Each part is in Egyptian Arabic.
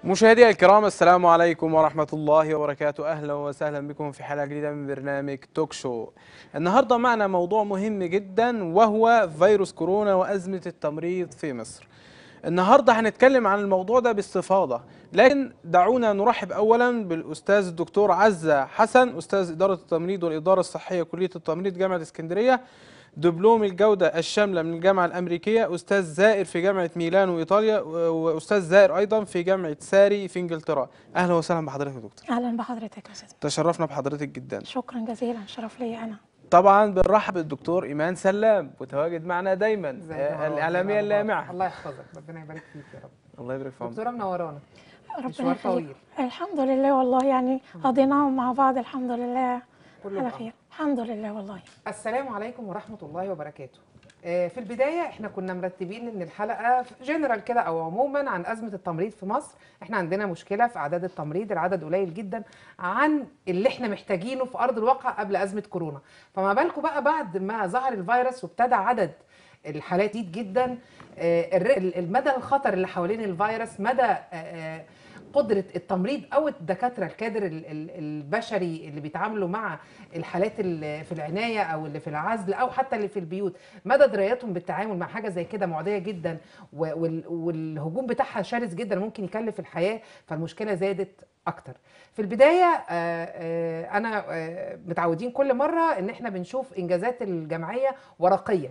مشاهدينا الكرام السلام عليكم ورحمة الله وبركاته أهلا وسهلا بكم في حلقة جديدة من برنامج توك شو النهاردة معنا موضوع مهم جدا وهو فيروس كورونا وأزمة التمريض في مصر النهاردة هنتكلم عن الموضوع ده باستفاضة لكن دعونا نرحب أولا بالأستاذ الدكتور عزة حسن أستاذ إدارة التمريض والإدارة الصحية كلية التمريض جامعة اسكندرية دبلوم الجودة الشاملة من الجامعة الأمريكية أستاذ زائر في جامعة ميلانو إيطاليا وأستاذ زائر أيضا في جامعة ساري في إنجلترا أهلا وسهلا بحضرتك يا دكتور اهلا بحضرتك يا استاذ تشرفنا بحضرتك جدا شكرا جزيلا شرف لي انا طبعا بنرحب بالدكتور إيمان سلام متواجد معنا دايما ازيك آه، يا مروان؟ الإعلامية إيه الأخبار؟ اللامعة الله يحفظك ربنا يبارك فيك يا رب الله يبارك في عمرك دكتوره منورانا ربنا مشوار يخليك طويل. الحمد لله والله يعني قضيناه مع بعض الحمد لله كله على بأمر. خير الحمد لله والله السلام عليكم ورحمه الله وبركاته آه، في البدايه احنا كنا مرتبين ان الحلقه جنرال كده او عموما عن ازمه التمريض في مصر احنا عندنا مشكله في اعداد التمريض العدد قليل جدا عن اللي احنا محتاجينه في ارض الواقع قبل ازمه كورونا فما بالكم بقى بعد ما ظهر الفيروس وابتدى عدد الحالات تزيد جدا آه، الر- المدى الخطر اللي حوالين الفيروس مدى آه، آه، قدره التمريض او الدكاتره الكادر ال- ال- البشري اللي بيتعاملوا مع الحالات اللي في العنايه او اللي في العزل او حتى اللي في البيوت مدى درايتهم بالتعامل مع حاجه زي كده معديه جدا و- وال- والهجوم بتاعها شرس جدا ممكن يكلف الحياه فالمشكله زادت اكتر في البدايه آه، آه، انا آه، متعودين كل مره ان احنا بنشوف انجازات الجمعيه ورقيا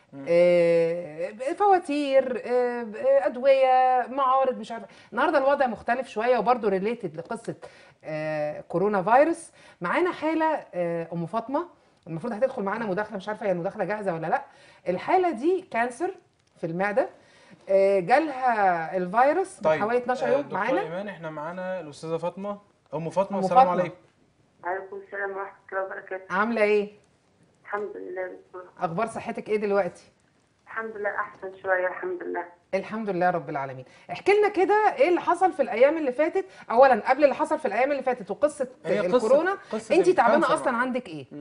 آه، فواتير آه، آه، ادويه معارض مش عارفه النهارده الوضع مختلف شويه وبرده ريليتد لقصه آه، كورونا فيروس معانا حاله آه، ام فاطمه المفروض هتدخل معانا مداخله مش عارفه هي المداخله جاهزه ولا لا الحاله دي كانسر في المعده آه، جالها الفيروس من حوالي 12 آه، يوم دكتور معانا إيمان إحنا معانا الأستاذة فاطمة أم فاطمة أم السلام فاطمة. عليكم عليكم السلام ورحمة الله وبركاته عامله ايه الحمد لله دكتور اخبار صحتك ايه دلوقتي الحمد لله أحسن شوية الحمد لله الحمد لله رب العالمين احكي لنا كده ايه اللي حصل في الايام اللي فاتت اولا قبل اللي حصل في الايام اللي فاتت وقصه هي قصة- الكورونا قصة انت تعبانه الكانسر اصلا معانا. عندك ايه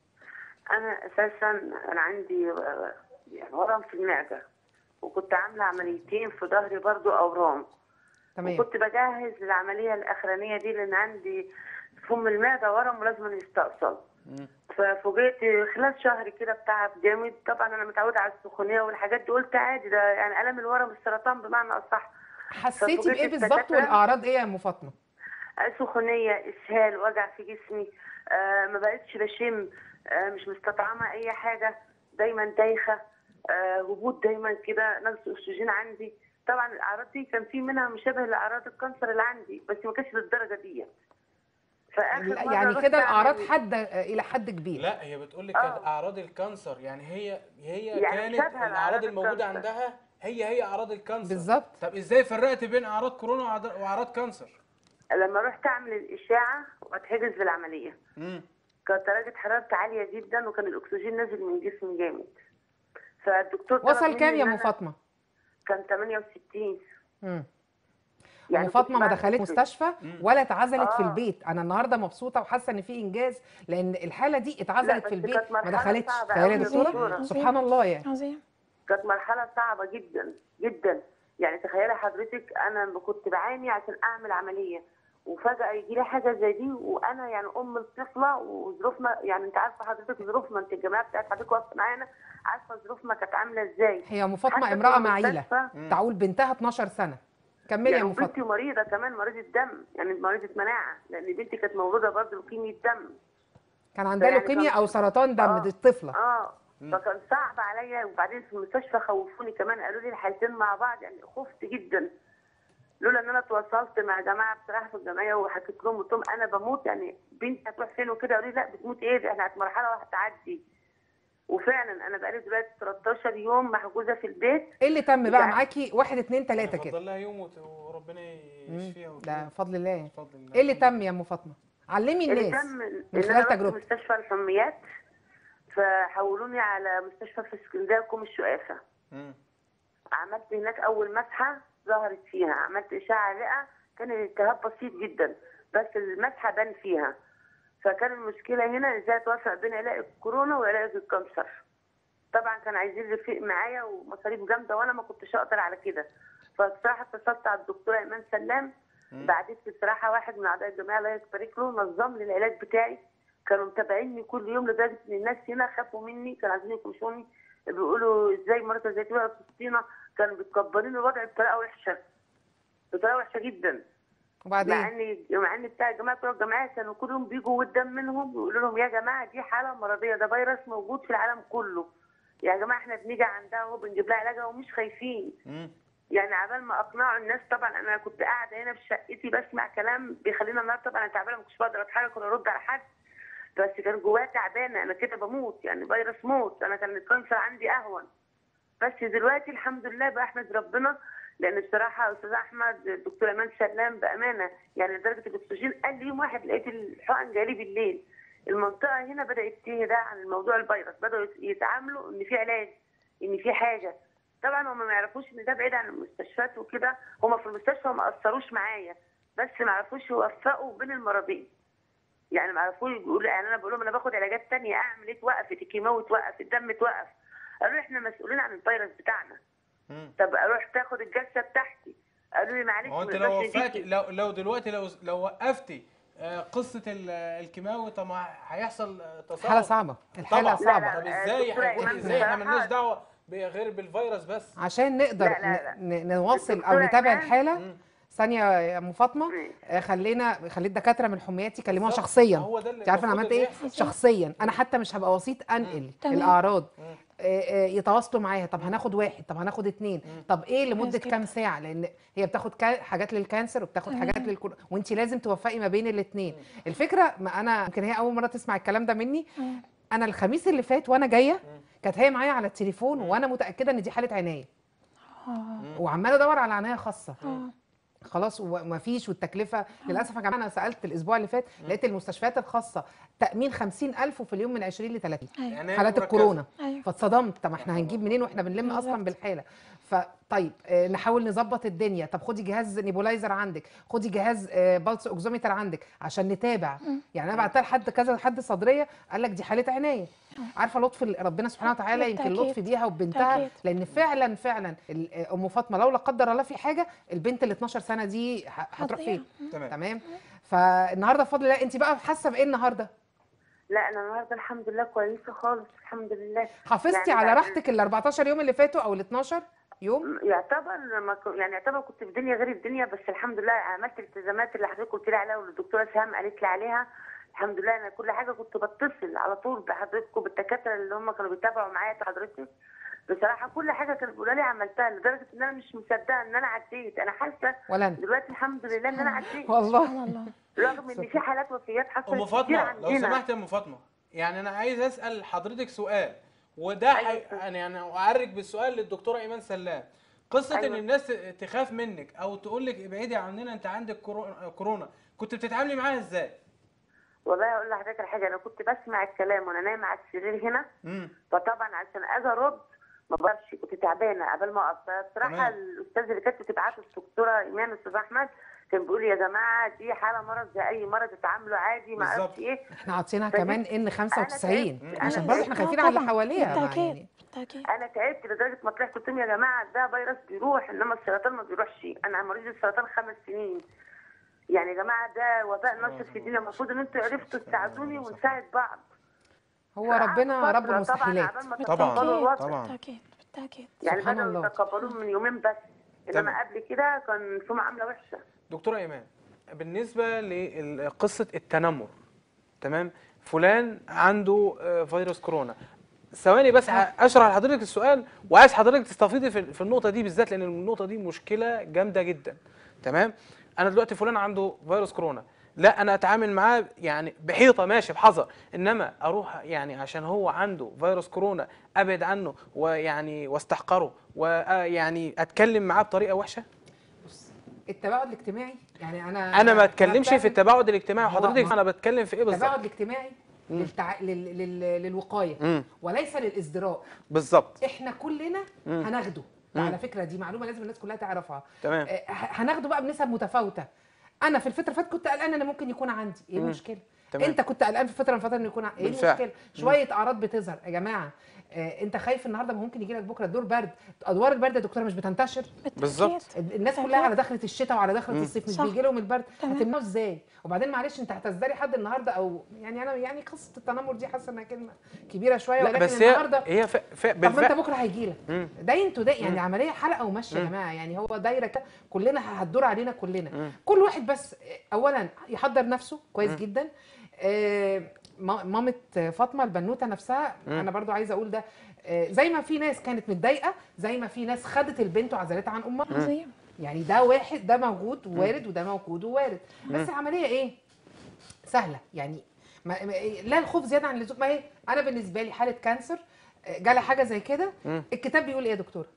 أنا أساسا أنا عندي آه، يعني ورم في المعدة وكنت عاملة عمليتين في ظهري برضو أورام تمام وكنت بجهز للعملية الأخرانية دي لأن عندي فم المعدة ورم ولازم يستأصل مم. ففوجئت خلال شهر كده بتعب جامد طبعا أنا متعودة على السخونية والحاجات دي قلت عادي ده يعني ألم الورم السرطان بمعنى أصح حسيتي ففوجئت بايه بالظبط الدكاترة. والاعراض ايه يا ام فاطمه سخونية إسهال وجع في جسمي آه ما بقتش بشم آه مش مستطعمة أي حاجة دايما دايخة آه هبوط دايما كده نقص أكسجين عندي طبعا الأعراض دي كان في منها مشابه لأعراض الكانسر اللي عندي بس ما كانش للدرجة دي فآخر مرة يعني رحت كده الاعراض أعمل- حاده آه، الى حد كبير لا هي بتقول لك آه. كانت اعراض الكانسر يعني هي هي يعني كانت شبه الاعراض الأعراض الموجوده الكانسر. عندها هي هي اعراض الكانسر بالظبط طب ازاي فرقت بين اعراض كورونا وأعراض- واعراض كانسر لما رحت أعمل الإشاعة وأتحجز للعملية امم كانت درجة حرارتي عالية جدا وكان الأكسجين نازل من جسمي جامد فالدكتور طلب وصل مني كام يا إن ام أنا- فاطمه كان 68 مم. يعني ام فاطمه ما كنت بعمل دخلتش كده. مستشفى ولا اتعزلت في آه. البيت انا النهارده مبسوطه وحاسه ان في انجاز لان الحاله دي اتعزلت بس في البيت كانت ما مرحلة دخلتش صعبة تخيلي يا أوي يا دكتوره دكتورة. سبحان الله يعني عظيم كانت مرحلة صعبة جدا جدا يعني تخيلي حضرتك أنا كنت بعاني عشان أعمل عملية وفجأة يجي لي حاجة زي دي وأنا يعني أم الطفلة وظروفنا يعني أنت عارفة حضرتك ظروفنا أنت الجماعة بتاعت حضرتك واقفة معانا عارفة ظروفنا كانت عاملة إزاي هي ام فاطمه حتى في امراه معيله المستشفى تعول بنتها 12 سنه كملي يا يعني ام وبنتي فاطمه مريضة كمان مريضة دم يعني مريضة مناعة لأن بنتي كانت مولودة برضه لوكيميا دم كان عندها يعني لوكيميا كان- او سرطان دم آه. دي الطفله اه فكان صعب عليا وبعدين في المستشفى خوفوني كمان قالوا لي الحالتين مع بعض يعني خفت جدا لولا ان انا تواصلت مع جماعه بصراحه في الجمعيه وحكيت لهم قلت لهم انا بموت يعني بنتي هتروح فين وكده قالوا لي لا بتموت ايه ده احنا في مرحله وهتعدي وفعلا انا بقالي دلوقتي 13 يوم محجوزه في البيت ايه اللي تم بقى يعني- معاكي واحد اتنين تلاته كده فضل لها يوم وت- وربنا يشفيها ده وكده. فضل الله بفضل الله ايه اللي تم يا ام فاطمه علمي اللي الناس تم من ان خلال انا رحت تجربتك مستشفى الحميات فحولوني على مستشفى في اسكندريه كوم الشقافه مم. عملت هناك اول مسحه ظهرت فيها عملت اشعه رئه كان الالتهاب بسيط جدا بس المسحه بان فيها فكان المشكله هنا ازاي توفق بين علاج الكورونا وعلاج الكانسر طبعا كان عايزين رفيق معايا ومصاريف جامده وانا ما كنتش اقدر على كده فبصراحه اتصلت على الدكتوره ايمان سلام بعدين بصراحه واحد من اعضاء الجمعيه الله يبارك له نظم لي العلاج بتاعي كانوا متابعيني كل يوم لدرجه ان الناس هنا خافوا مني كانوا عايزين يكشفوني بيقولوا ازاي مرات زي كده في وسطينا كانوا متكبرين الوضع بطريقه وحشه بطريقه وحشه جدا مع وبعدين ان مع ان بتاع الجماعه بتوع الجمعيه كانوا كل يوم بيجوا قدام منهم ويقولوا لهم يا جماعه دي حاله مرضيه ده فيروس موجود في العالم كله يا جماعه احنا بنيجي عندها وبنجيب لها علاجها ومش خايفين مم. يعني عبال ما اقنعوا الناس طبعا انا كنت قاعده هنا في شقتي بسمع كلام بيخليني النهارده طبعا انا تعبانه ما كنتش بقدر اتحرك ولا ارد على حد بس كان جوايا تعبانه انا كده بموت يعني فيروس موت انا كان الكانسر عندي اهون بس دلوقتي الحمد لله بحمد ربنا لان بصراحه استاذ احمد الدكتور ايمان سلام بامانه يعني درجه الاكسجين قال لي يوم واحد لقيت الحقن جالي بالليل المنطقه هنا بدات تهدى عن الموضوع الفيروس بداوا يتعاملوا ان في علاج ان في حاجه طبعا هم ما يعرفوش ان ده بعيد عن المستشفيات وكده هم في المستشفى ما اثروش معايا بس ما عرفوش يوفقوا بين المرضين يعني ما عرفوش يقولوا يعني انا بقول لهم انا باخد علاجات تانية اعمل ايه توقف الكيماوي توقف الدم توقف قالوا لي احنا مسؤولين عن الفيروس بتاعنا مم. طب اروح تاخد الجلسه بتاعتي قالوا لي معلش هو انت ما لو نقدرش وفقتي نديكي. لو لو دلوقتي لو لو وقفتي آه، قصه ال- الكيماوي طب ما هيحصل آه، تصاعد حالة صعبة الحالة طبعا صعبة لا، طب لا. ازاي دكتورة هيكون إيمان ازاي احنا بصراحة- مالناش دعوه ب- غير بالفيروس بس عشان نقدر لا، لا، لا. ن- ن- نواصل او الدكتورة نتابع إيمان- الحالة ثانية يا ام فاطمة مم. آه، خلينا خلي الدكاترة من حميات يكلموها بالظبط. شخصيا هو ده اللي انت عارفه انا المفروض عملت ايه اللي يحصل. شخصيا انا حتى مش هبقى وسيط انقل تمام. الاعراض آه، آه، يتواصلوا معاها طب هناخد واحد طب هناخد اتنين طب ايه لمده كويس كام ساعه لان هي بتاخد كا- حاجات للكانسر وبتاخد حاجات للكل وانت لازم توفقي ما بين الاثنين الفكره ما انا يمكن هي اول مره تسمع الكلام ده مني مم. انا الخميس اللي فات وانا جايه كانت هي معايا على التليفون وانا متاكده ان دي حاله عنايه اه وعماله ادور على عنايه خاصه اه خلاص وما فيش والتكلفه للاسف يا جماعه انا سالت الاسبوع اللي فات لقيت المستشفيات الخاصه تامين 50000 وفي اليوم من 20 ل 30 ايوه يعني هي حالات مركزة. الكورونا ايوه فاتصدمت طب احنا هنجيب منين واحنا بنلم اصلا بالظبط. بالحاله فطيب آه، نحاول نظبط الدنيا طب خدي جهاز نيبولايزر عندك خدي جهاز بالس اوكزومتر عندك عشان نتابع يعني انا بعتها لحد كذا حد صدريه قال لك دي حاله عنايه عارفه لطف ال- ربنا سبحانه وتعالى يمكن بالتأكيد. لطف بيها وبنتها بالتأكيد. لان فعلا فعلا ال- آه، ام فاطمه لو لا قدر الله في حاجه البنت ال 12 سنه دي ه- هتروح هتضيع. فين تمام تمام فالنهارده بفضل الله انت بقى حاسه بايه النهارده لا انا النهارده الحمد لله كويسه خالص الحمد لله حافظتي يعني على بعد- راحتك ال 14 يوم اللي فاتوا او ال 12 يوم يعتبر لما ك- يعني يعتبر كنت في دنيا غير الدنيا بس الحمد لله عملت الالتزامات اللي حضرتك قلت لي عليها واللي الدكتوره سهام قالت لي عليها الحمد لله انا كل حاجه كنت بتصل على طول بحضرتك وبالدكاتره اللي هم كانوا بيتابعوا معايا حضرتك بصراحه كل حاجه كانوا بيقولوا لي عملتها لدرجه ان انا مش مصدقه ان انا عديت انا حاسه ولا انا دلوقتي الحمد لله ان انا عديت والله سبحان الله رغم ان في حالات وفيات حصلت ام كتير فاطمه لو عندنا سمحت يا ام فاطمه يعني انا عايز اسال حضرتك سؤال وده حي... أيوة. انا يعني اعرج بالسؤال للدكتوره ايمان سلام قصه ان أيوة. الناس الناس تخاف منك او تقول لك ابعدي عننا انت عندك كورو- كورونا كنت بتتعاملي معاها ازاي والله اقول لحضرتك على حاجه انا كنت بسمع الكلام وانا نايمه على السرير هنا امم فطبعا عشان اجي ارد ما بقدرش كنت تعبانه قبل ما اقف فبصراحه تمام. الاستاذ اللي كانت بتبعته الدكتوره ايمان الاستاذ احمد كان بيقول يا جماعه دي حاله مرض زي اي مرض اتعاملوا عادي ما بالظبط. اعرفش ايه احنا عاطينها فدي- كمان ان 95 تعبت. عشان أنا برضه احنا تعبت. خايفين آه على اللي طبعاً. حواليها ما بالتأكيد يعني بالتأكيد انا تعبت لدرجه ما طلعت قلت لهم يا جماعه ده فيروس بيروح انما السرطان ما بيروحش انا مريض السرطان خمس سنين يعني يا جماعه ده وباء نشر في الدنيا المفروض ان انتوا عرفتوا تساعدوني ونساعد بعض هو ربنا قعدت رب فترة المستحيلات طبعا عبال ما طبعاً. تتقبلوا الوضع طبعاً. بالتأكيد بالتأكيد يعني سبحان بدأوا الله. يتقبلوه من يومين بس تمام. انما قبل كده كان في معامله وحشه دكتوره ايمان بالنسبه لقصه التنمر تمام فلان عنده آه، فيروس كورونا ثواني بس ه- اشرح لحضرتك السؤال وعايز حضرتك تستفيضي في في النقطه دي بالذات لان النقطه دي مشكله جامده جدا تمام انا دلوقتي فلان عنده فيروس كورونا لا انا اتعامل معاه يعني بحيطه ماشي بحذر انما اروح يعني عشان هو عنده فيروس كورونا ابعد عنه ويعني واستحقره ويعني اتكلم معاه بطريقه وحشه التباعد الاجتماعي يعني انا انا ما اتكلمش بتكلم- في التباعد الاجتماعي ما هو- حضرتك ما- انا بتكلم في ايه بالظبط التباعد الاجتماعي للتع... لل... لل... للوقايه مم. وليس للازدراء بالظبط احنا كلنا هناخده على فكره دي معلومه لازم الناس كلها تعرفها تمام. آه، ه- هناخده بقى بنسب متفاوته انا في الفتره اللي فاتت كنت قلقانه ان ممكن يكون عندي ايه المشكله تمام. انت كنت قلقان في فتره من فتره انه يكون ع- ايه بالفعل. المشكله شويه اعراض بتظهر يا جماعه آه انت خايف النهارده ما ممكن يجي لك بكره دور برد ادوار البرد يا دكتوره مش بتنتشر بالظبط. الناس كلها بالتأكيد. على دخله الشتاء وعلى دخله الصيف مش صح. بيجي لهم البرد تمام. هتمنعه ازاي وبعدين معلش انت هتزدري حد النهارده او يعني انا يعني قصه التنمر دي حاسه انها كلمه كبيره شويه لا ولكن بس هي النهارده هي ف... ف... طب ما انت بالفعل بكره هيجي لك مم. ده انتوا ده يعني عمليه حلقه وماشيه يا جماعه يعني هو دايره كده كلنا هتدور علينا كلنا كل واحد بس اولا يحضر نفسه كويس جدا آه، ما- مامة فاطمه البنوته نفسها انا برضو عايزه اقول ده آه، زي ما في ناس كانت متضايقه زي ما في ناس خدت البنت وعزلتها عن امها عظيم يعني ده واحد ده موجود ووارد وده موجود ووارد بس العمليه ايه سهله يعني ما ما- لا الخوف زياده عن اللزوم ما هي انا بالنسبه لي حاله كانسر آه، جالها حاجه زي كده الكتاب بيقول ايه يا دكتوره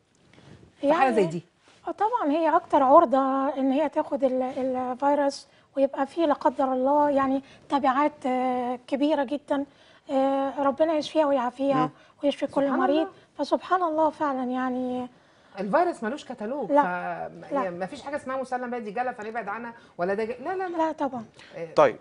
في حاله زي دي آه طبعا هي اكتر عرضه ان هي تاخد ال- الفيروس ويبقى فيه لا قدر الله يعني تبعات آه، كبيره جدا آه، ربنا يشفيها ويعافيها ويشفي كل سبحان مريض الله. فسبحان الله فعلا يعني الفيروس ملوش كتالوج لا. لا. ما فيش حاجه اسمها مسلم بقى دي جالها فنبعد عنها ولا ده جا- لا لا لا لا طبعا طيب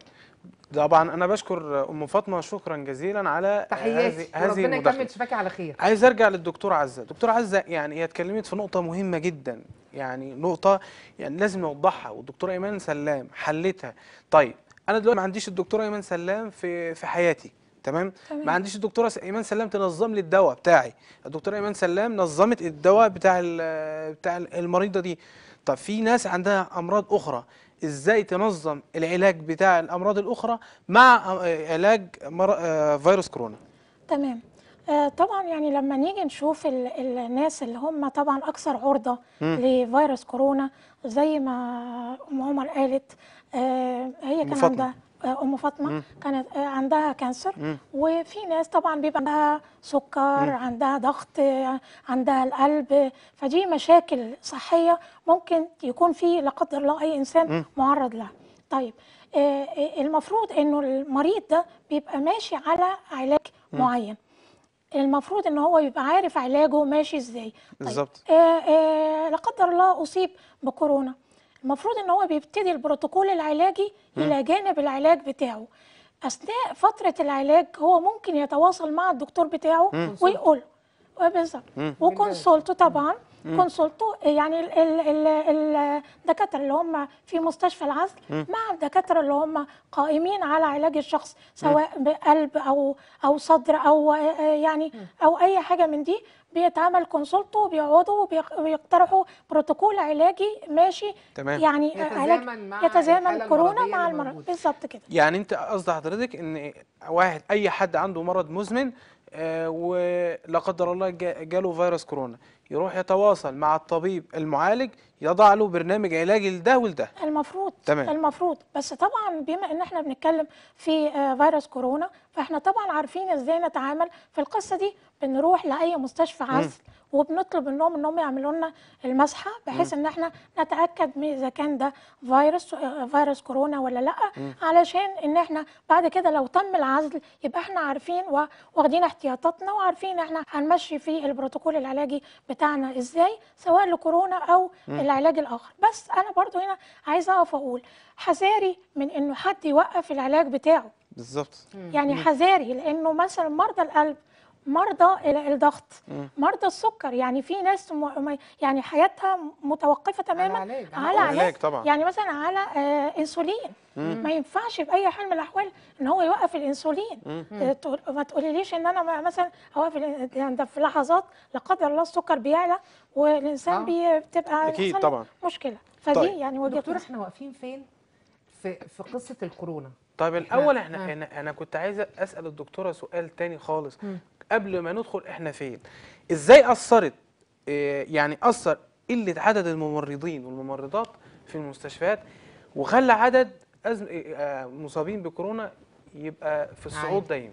طبعا انا بشكر ام فاطمه شكرا جزيلا على تحياتي هذه هذه وربنا المداخله يكمل شفاكي على خير عايز ارجع للدكتوره عزه دكتوره عزه يعني هي اتكلمت في نقطه مهمه جدا يعني نقطه يعني لازم نوضحها والدكتوره ايمان سلام حلتها طيب انا دلوقتي ما عنديش الدكتوره ايمان سلام في في حياتي تمام تمام. ما عنديش الدكتوره س- ايمان سلام تنظم لي الدواء بتاعي الدكتوره ايمان سلام نظمت الدواء بتاع ال- بتاع المريضه دي طب في ناس عندها امراض اخرى ازاي تنظم العلاج بتاع الامراض الاخرى مع آه، علاج مر- آه، فيروس كورونا تمام آه، طبعا يعني لما نيجي نشوف ال- الناس اللي هم طبعا اكثر عرضه لفيروس كورونا زي ما ام عمر قالت آه، هي أم كان فاطمة. عندها آه، ام فاطمه كانت آه، عندها كانسر وفي ناس طبعا بيبقى عندها سكر عندها ضغط آه، عندها القلب فدي مشاكل صحيه ممكن يكون في لا قدر الله اي انسان معرض لها طيب آه، آه، المفروض انه المريض ده بيبقى ماشي على علاج معين المفروض ان هو يبقى عارف علاجه ماشي ازاي بالظبط. طيب آه آه لا قدر الله اصيب بكورونا المفروض ان هو بيبتدي البروتوكول العلاجي الى جانب العلاج بتاعه اثناء فتره العلاج هو ممكن يتواصل مع الدكتور بتاعه ويقول آه، بالظبط وكونسولته طبعا كونسولته يعني ال- ال- ال- الدكاتره اللي هم في مستشفى العزل مع الدكاتره اللي هم قائمين على علاج الشخص سواء بقلب او او صدر او آه، آه، يعني او اي حاجه من دي بيتعمل كونسولته وبيقعدوا وبيق- وبيقترحوا بروتوكول علاجي ماشي تمام. يعني يتزامن علاج مع يتزامن الحالة كورونا المرضية مع اللي المرض موجودة. بالظبط كده يعني انت قصد حضرتك ان واحد اي حد عنده مرض مزمن آه، ولا قدر الله جا- جاله فيروس كورونا يروح يتواصل مع الطبيب المعالج يضع له برنامج علاجي لده ولده المفروض تمام. المفروض بس طبعا بما ان احنا بنتكلم في آه، فيروس كورونا فاحنا طبعا عارفين ازاي نتعامل في القصه دي بنروح لاي مستشفى عزل وبنطلب منهم انهم يعملوا لنا المسحه بحيث ان احنا نتاكد من اذا كان ده فيروس آه، فيروس كورونا ولا لا علشان ان احنا بعد كده لو تم العزل يبقى احنا عارفين واخدين احتياطاتنا وعارفين احنا هنمشي في البروتوكول العلاجي بتاعنا ازاي سواء لكورونا او العلاج الاخر بس انا برضو هنا عايزه اقف اقول حذاري من انه حد يوقف العلاج بتاعه بالظبط يعني حذاري لانه مثلا مرضى القلب مرضى ال- الضغط مرضى السكر يعني في ناس م... م- يعني حياتها متوقفه تماما علاج، على على علاج علاج طبعا. يعني مثلا على آه انسولين ما ينفعش باي حال من الاحوال ان هو يوقف الانسولين آه، تقول- ما تقوليليش ان انا ما- مثلا اوقف الإن- يعني ده في لحظات لا قدر الله السكر بيعلى والانسان آه. بي- بتبقى أكيد يحصل له طبعا. مشكله فدي طيب. يعني وجهه دكتور نظري. احنا واقفين فين في في قصه الكورونا طيب الاول احنا ها. انا, أنا كنت عايز اسال الدكتوره سؤال تاني خالص قبل ما ندخل احنا فين ازاي اثرت آه، يعني اثر قله عدد الممرضين والممرضات في المستشفيات وخلى عدد أزم... آه، مصابين بكورونا يبقى في الصعود عالي. دايما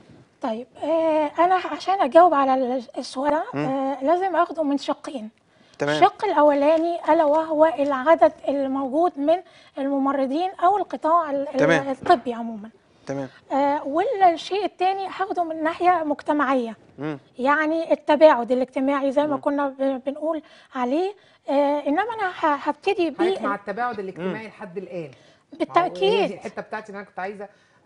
طيب آه انا عشان اجاوب على ال- السؤال ده آه لازم اخده من شقين تمام. الشق الاولاني الا وهو العدد الموجود من الممرضين او القطاع ال- ال- تمام. الطبي عموما تمام آه والشيء الثاني هاخده من ناحيه مجتمعيه مم. يعني التباعد الاجتماعي زي ما كنا ب- بنقول عليه آه انما انا ه- هبتدي حضرتك مع بيه التباعد الاجتماعي لحد الان ما هو هي دي بالتاكيد الحته بتاعتي اللي انا كنت عايزه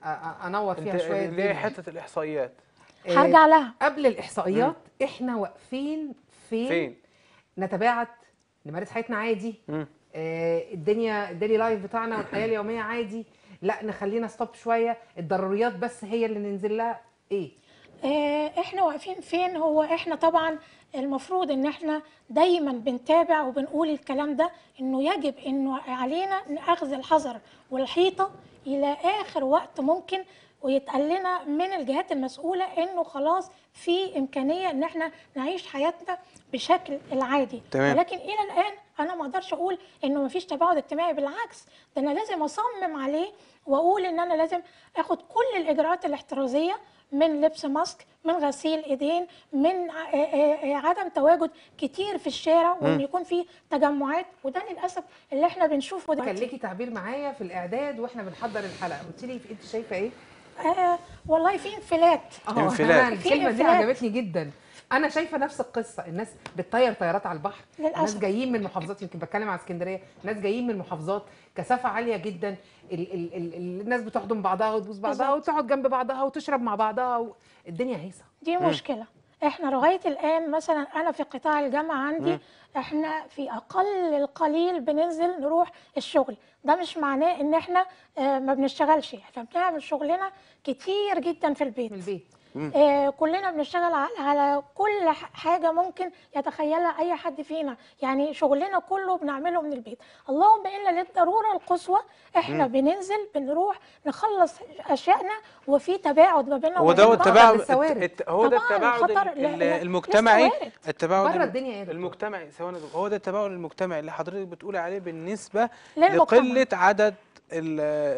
أ- أ- انور فيها انت شويه اللي هي الدنيا. حته الاحصائيات آه، هرجع لها قبل الاحصائيات احنا واقفين فين, فين نتباعد نمارس حياتنا عادي مم. آه الدنيا الديلي لايف بتاعنا والحياه اليوميه عادي لا نخلينا ستوب شويه الضروريات بس هي اللي ننزل لها ايه آه، احنا واقفين فين هو احنا طبعا المفروض ان احنا دايما بنتابع وبنقول الكلام ده انه يجب انه علينا اخذ الحذر والحيطه الى اخر وقت ممكن ويتقال لنا من الجهات المسؤوله انه خلاص في امكانيه ان احنا نعيش حياتنا بشكل العادي تمام. ولكن الى الان انا ما اقدرش اقول انه ما فيش تباعد اجتماعي بالعكس ده انا لازم اصمم عليه واقول ان انا لازم اخد كل الاجراءات الاحترازيه من لبس ماسك من غسيل ايدين من ع- آه، آه، آه، عدم تواجد كتير في الشارع وان يكون في تجمعات وده للاسف اللي احنا بنشوفه كان دلوقتي ليكي تعبير معايا في الاعداد واحنا بنحضر الحلقه قلت لي انت شايفه ايه آه والله في انفلات اه انفلات. أنا في الكلمه دي انفلات. عجبتني جدا انا شايفه نفس القصه الناس بتطير طيارات على البحر للأسف. ناس جايين من محافظات يمكن بتكلم على اسكندريه ناس جايين من محافظات كثافه عاليه جدا ال ال ال ال الناس بتحضن بعضها وتبوس بعضها بالظبط. وتقعد جنب بعضها وتشرب مع بعضها و... الدنيا هيصه دي مشكلة احنا لغاية الآن مثلا أنا في قطاع الجامعة عندي احنا في أقل القليل بننزل نروح الشغل ده مش معناه إن احنا اه ما بنشتغلش احنا بنعمل شغلنا كتير جدا في البيت من البيت آه، كلنا بنشتغل على, على كل ح- حاجة ممكن يتخيلها أي حد فينا يعني شغلنا كله بنعمله من البيت اللهم إلا للضرورة القصوى إحنا بننزل بنروح نخلص أشيائنا وفي تباعد ما بيننا هو وما ده بين هو بعض. التباعد للسوارد. الت- هو ده طبعاً التباعد خطر. ال- لا- ال- لا، المجتمعي لسه وارد. التباعد بره الم- الدنيا ايه يا دكتور؟ المجتمعي ثواني يا دكتور. هو ده التباعد المجتمعي اللي حضرتك بتقولي عليه بالنسبه للمجتمع. لقله عدد ال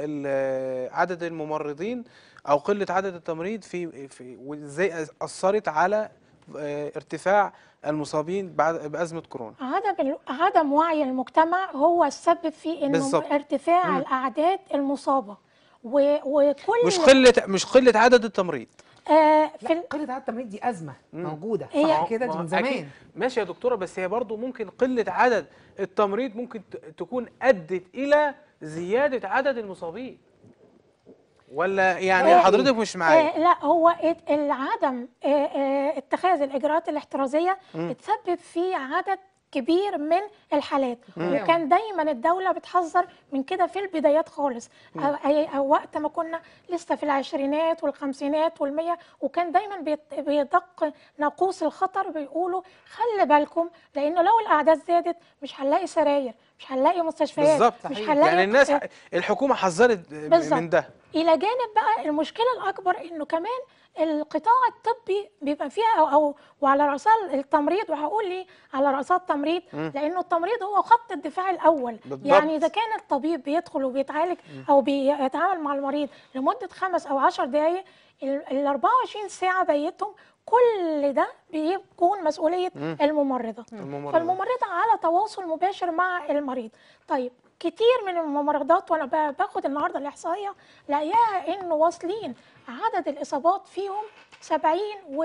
ال عدد الممرضين او قله عدد التمريض في في وازاي اثرت على آه، ارتفاع المصابين بعد بازمه كورونا عدم ال- عدم وعي المجتمع هو السبب في انه بالظبط. ارتفاع مم. الاعداد المصابه و- وكل مش قله مش قله عدد التمريض آه في لا ال- قله عدد التمريض دي ازمه موجوده هي- صح كده ما دي هو من أكيد. زمان ماشي يا دكتوره بس هي برضو ممكن قله عدد التمريض ممكن ت- تكون ادت الى زياده عدد المصابين ولا يعني آه، حضرتك مش معايا آه لا هو ات- العدم آه آه اتخاذ الاجراءات الاحترازيه اتسبب في عدد كبير من الحالات وكان دايما الدوله بتحذر من كده في البدايات خالص أو, أي- أو وقت ما كنا لسه في العشرينات والخمسينات والمية وكان دايما بيت- بيدق ناقوس الخطر بيقولوا خلي بالكم لانه لو الاعداد زادت مش هنلاقي سراير مش هنلاقي مستشفيات بالظبط مش صحيح. هنلاقي يعني الناس آه، الحكومه حذرت بالظبط. من ده الى جانب بقى المشكله الاكبر انه كمان القطاع الطبي بيبقى فيها او, أو وعلى راسها التمريض وهقول ليه على راسها التمريض لانه التمريض هو خط الدفاع الاول بالضبط. يعني اذا كان الطبيب بيدخل وبيتعالج او بيتعامل مع المريض لمده خمس او عشر دقائق ال 24 ساعه بيتهم كل ده بيكون مسؤوليه الممرضه الممرضة. فالممرضه على تواصل مباشر مع المريض طيب كتير من الممرضات وانا ب- باخد النهارده الاحصائيه لاقيها انه واصلين عدد الاصابات فيهم 70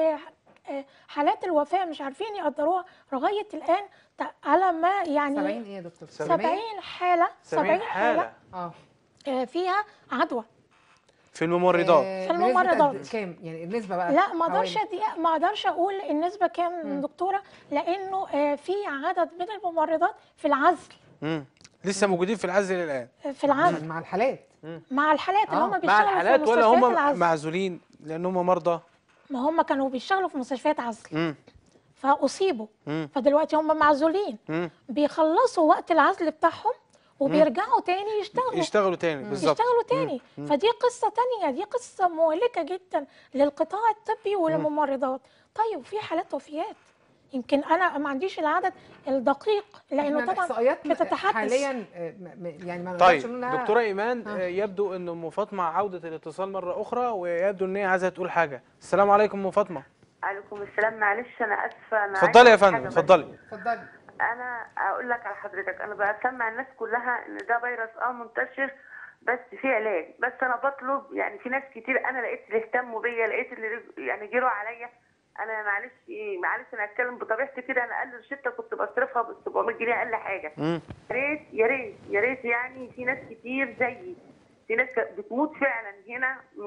وحالات الوفاه مش عارفين يقدروها لغايه الان ت- على ما يعني 70 ايه يا دكتور 70 حاله 70 حاله حاله اه آه، فيها عدوى في الممرضات آه، في بنسبة الممرضات. قد كام يعني النسبه بقى لا ما اقدرش حوالي. أدي- ما اقدرش اقول النسبه كام دكتوره لانه آه، في عدد من الممرضات في العزل مم. لسه موجودين في العزل الان في العزل مع الحالات مع الحالات اللي آه، هم مع بيشتغلوا مع الحالات في ولا مستشفيات هم العزل معزولين لان هم مرضى ما هم كانوا بيشتغلوا في مستشفيات عزل مم. فاصيبوا مم. فدلوقتي هم معزولين مم. بيخلصوا وقت العزل بتاعهم وبيرجعوا تاني يشتغلوا يشتغلوا تاني بالظبط يشتغلوا تاني فدي قصة تانية دي قصة مهلكة جدا للقطاع الطبي وللممرضات طيب في حالات وفيات يمكن انا ما عنديش العدد الدقيق لانه إحنا طبعا الإحصائيات م- بتتحدث حاليا آه، م- م- يعني ما نقدرش طيب نقول إنها- دكتوره ايمان آه. آه، يبدو ان ام فاطمه عوده الاتصال مره اخرى ويبدو ان هي عايزه تقول حاجه السلام عليكم ام فاطمه عليكم السلام معلش انا اسفه انا اتفضلي يا عايزة فندم حاجة بس. اتفضلي اتفضلي انا اقول لك على حضرتك انا بسمع الناس كلها ان ده فيروس اه منتشر بس في علاج بس انا بطلب يعني في ناس كتير انا لقيت اللي اهتموا بيا لقيت اللي رج- يعني جروا عليا انا معلش ايه معلش انا هتكلم بطبيعتي كده انا اقل روشته كنت بصرفها ب 700 جنيه اقل حاجه مم. يا ريت يا ريت يا ريت يعني في ناس كتير زيي في ناس ك- بتموت فعلا هنا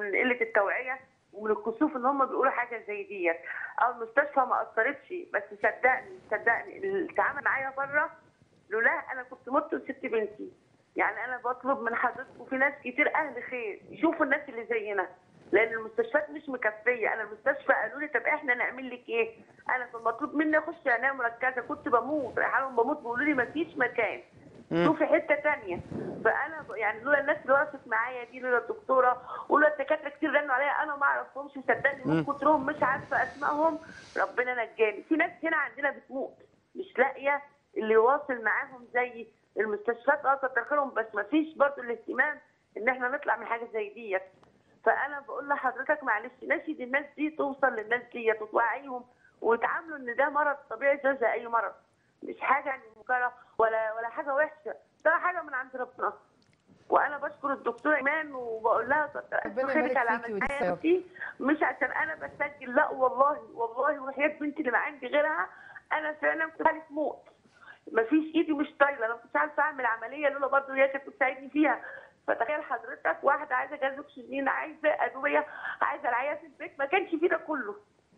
ان هم بيقولوا حاجه زي ديت او المستشفى ما اثرتش بس صدقني صدقني اللي اتعامل معايا بره لولا انا كنت مت وست بنتي يعني انا بطلب من حضرتك في ناس كتير اهل خير يشوفوا الناس اللي زينا لان المستشفيات مش مكفيه انا المستشفى قالوا لي طب احنا نعمل لك ايه انا كان مطلوب مني اخش عنايه مركزه كنت بموت رايحه لهم بموت بيقولوا لي مفيش مكان شوفي حته تانية فانا ب- يعني لولا الناس اللي وقفت معايا دي لولا الدكتوره ولولا الدكاتره كتير رنوا عليا انا ما اعرفهمش صدقني من كترهم مش عارفه اسمائهم ربنا نجاني في ناس هنا عندنا بتموت مش لاقيه اللي يواصل معاهم زي المستشفيات اه كتر خيرهم بس ما فيش برضه الاهتمام ان احنا نطلع من حاجه زي ديت فانا بقول لحضرتك معلش ناشد الناس دي توصل للناس ديت وتوعيهم ويتعاملوا ان ده مرض طبيعي زي زي اي مرض مش حاجه يعني مكرره ولا ولا حاجه وحشه ده حاجه من عند ربنا وانا بشكر الدكتوره ايمان وبقول لها كتر ألف ربنا خيرك يبارك على فيكي عملت ويجزاك معايا دي مش عشان انا بسجل لا والله والله وحياه بنتي اللي ما عندي غيرها انا فعلا كنت حاله موت مفيش ايدي مش طايله انا مش عارفه اعمل عمليه لولا برضه هي كانت بتساعدني فيها فتخيل حضرتك واحده عايزه جهاز اكسجين عايزه ادويه عايزه العيا في البيت ما كانش فيه ده كله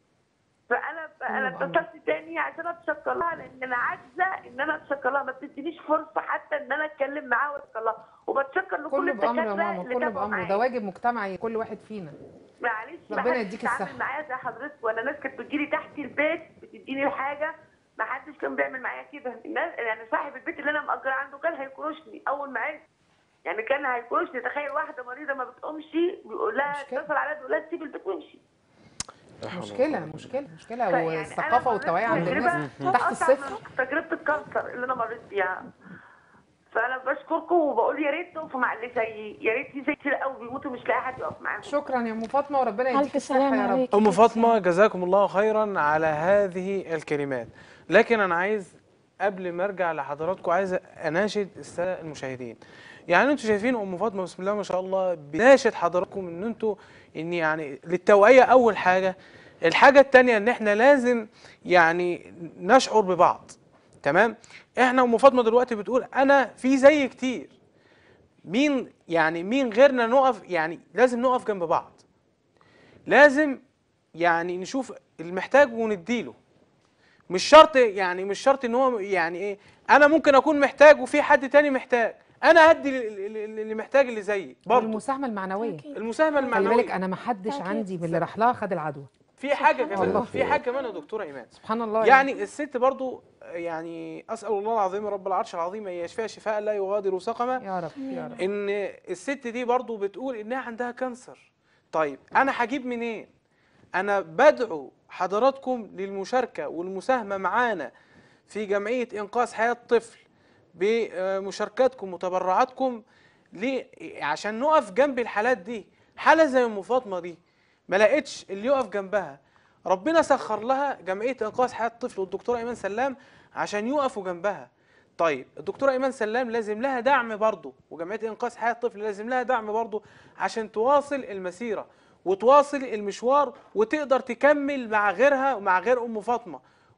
فانا انا طبعاً. اتصلت تاني عشان اتشكر لها لان انا عاجزه ان انا اتشكر لها ما بتدينيش فرصه حتى ان انا اتكلم معاها واتشكر لها وبتشكر لكل كله بامر يا الدكاتره ماما اللي كله تابعوا بامر معايا ده واجب مجتمعي كل واحد فينا معلش ربنا ما حدش يديك اتعامل الصحة. معايا زي حضرتك وانا ناس كانت بتجيلي تحت البيت بتديني الحاجه ما حدش كان بيعمل معايا كده الناس يعني صاحب البيت اللي انا مأجره عنده كان هيكرشني اول ما عرف يعني كان هيكرشني تخيل واحده مريضه ما بتقومش بيقول لها مشكلة. اتصل عليها بيقول لها تسيب البيت وامشي مشكله مشكله مشكله فيعني والثقافه أنا والتوعيه عند مريت الناس بتجربة تحت أصعب الصفر من تجربه الكانسر اللي انا مريت بيها فانا بشكركم وبقول يا ريت تقفوا مع اللي زيي يا ريت في زي كتير قوي بيموتوا مش لاقي حد يقف معاهم شكرا يا ام فاطمه وربنا يديك ألف الصحه سلامة يا رب عليك أم فاطمة جزاكم الله خيرا على هذه الكلمات لكن أنا عايز قبل ما أرجع لحضراتكم عايز أناشد السادة المشاهدين يعني انتوا شايفين ام فاطمه بسم الله ما شاء الله بناشد حضراتكم ان انتوا ان يعني للتوعيه اول حاجه الحاجه الثانيه ان احنا لازم يعني نشعر ببعض تمام احنا ام فاطمه دلوقتي بتقول انا في زي كتير مين يعني مين غيرنا نقف يعني لازم نقف جنب بعض لازم يعني نشوف المحتاج ونديله مش شرط يعني مش شرط ان هو يعني ايه انا ممكن اكون محتاج وفي حد تاني محتاج انا هدي ل- ل- اللي محتاج اللي زيي برضه والمساهمه المعنويه أكيد. المساهمه خلي بالك المعنويه انا ما حدش أكيد. عندي من اللي راح لها خد العدوى في حاجه سبحان كمان الله. في حاجه كمان يا دكتوره ايمان سبحان الله يعني الست برضو يعني اسال الله العظيم رب العرش العظيم ان يشفيها شفاء لا يغادر سقما يا رب يا رب ان الست دي برضو بتقول انها عندها كانسر طيب انا هجيب منين انا بدعو حضراتكم للمشاركه والمساهمه معانا في جمعيه انقاذ حياه الطفل بمشاركاتكم وتبرعاتكم ليه عشان نقف جنب الحالات دي حاله زي ام فاطمه دي ما لقيتش اللي يقف جنبها ربنا سخر لها جمعيه انقاذ حياه الطفل والدكتوره ايمان سلام عشان يقفوا جنبها طيب الدكتوره ايمان سلام لازم لها دعم برضه وجمعيه انقاذ حياه الطفل لازم لها دعم برضه عشان تواصل المسيره وتواصل المشوار وتقدر تكمل مع غيرها ومع غير ام فاطمه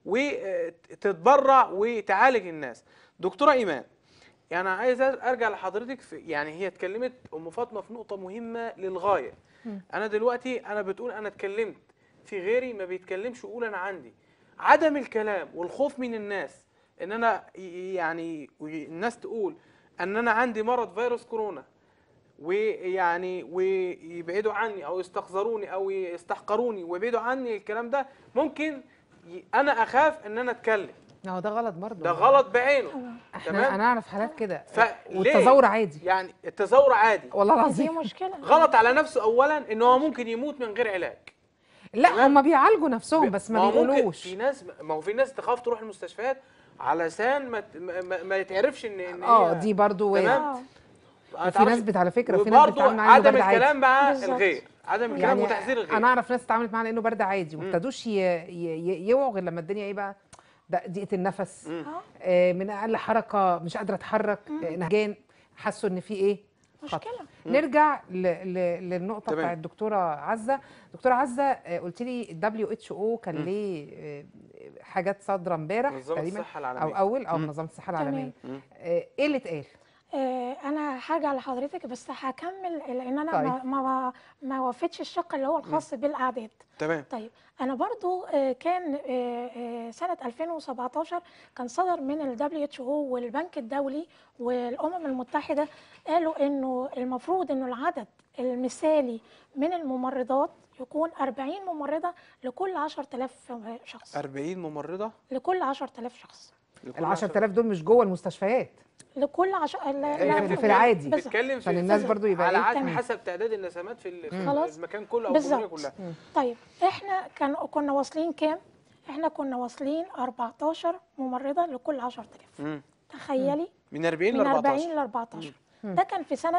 وتتبرع وتعالج الناس دكتوره ايمان يعني عايز ارجع لحضرتك في يعني هي اتكلمت ام فاطمه في نقطه مهمه للغايه انا دلوقتي انا بتقول انا اتكلمت في غيري ما بيتكلمش ويقول انا عندي عدم الكلام والخوف من الناس ان انا ي- يعني الناس تقول ان انا عندي مرض فيروس كورونا ويعني ويبعدوا عني او يستخسروني او يستحقروني ويبعدوا عني الكلام ده ممكن ي- انا اخاف ان انا اتكلم هو ده غلط برضه ده غلط بعينه احنا تمام؟ انا اعرف حالات كده فليه؟ والتزور عادي يعني التزور عادي والله دي العظيم مشكلة غلط على نفسه اولا ان هو ممكن يموت من غير علاج لا هم بيعالجوا نفسهم بس ما هو ممكن بيقولوش في ناس ما هو في ناس تخاف تروح المستشفيات علشان ما ت- ما, ما- ما يتعرفش ان ان اه هي- دي برضو تمام. اه ما وفي تعرفش- ناس بت- على فكرة في ناس وبرضه بتتعامل معاه إنه عدم برد عادي. الكلام مع بالظبط. الغير عدم الكلام يعني وتحذير الغير انا اعرف ناس اتعاملت معاه لانه برد عادي وما ابتدوش ي- ي- ي- يوعوا غير لما الدنيا ايه بقى ده ضيقه النفس مم. آه من اقل حركه مش قادره اتحرك آه نهجان حسوا ان في ايه خطر. مشكلة نرجع ل... ل... للنقطه تمام. بتاعت الدكتوره عزه دكتوره عزه آه، قلت لي الدبليو اتش او كان ليه آه، حاجات صادره امبارح منظمة تقريبا الصحة او العالمية. اول او مم. منظمه الصحه تمام. العالميه مم. آه، ايه اللي اتقال آه، انا هرجع لحضرتك بس هكمل لان انا طيب. ما ما ما وفيتش الشق اللي هو الخاص بالاعداد تمام طيب انا برضو آه، كان آه، آه، سنه 2017 كان صدر من ال WHO والبنك الدولي والامم المتحده قالوا انه المفروض انه العدد المثالي من الممرضات يكون 40 ممرضه لكل 10000 شخص 40 ممرضه لكل 10000 شخص لكل ال 10000 دول مش جوه المستشفيات لكل عش... لا- في لا- العادي. بالظبط. بتتكلم في عشان الناس في- برضو يبقى على إيه؟ عدد تمام. حسب تعداد النسمات في ال- في خلاص. المكان كله او الجمهوريه بالظبط. كلها طيب احنا كان كنا واصلين كام؟ احنا كنا واصلين 14 ممرضه لكل 10000 مم. تخيلي من 40 ل من 14 40 ل 14 ده كان في سنه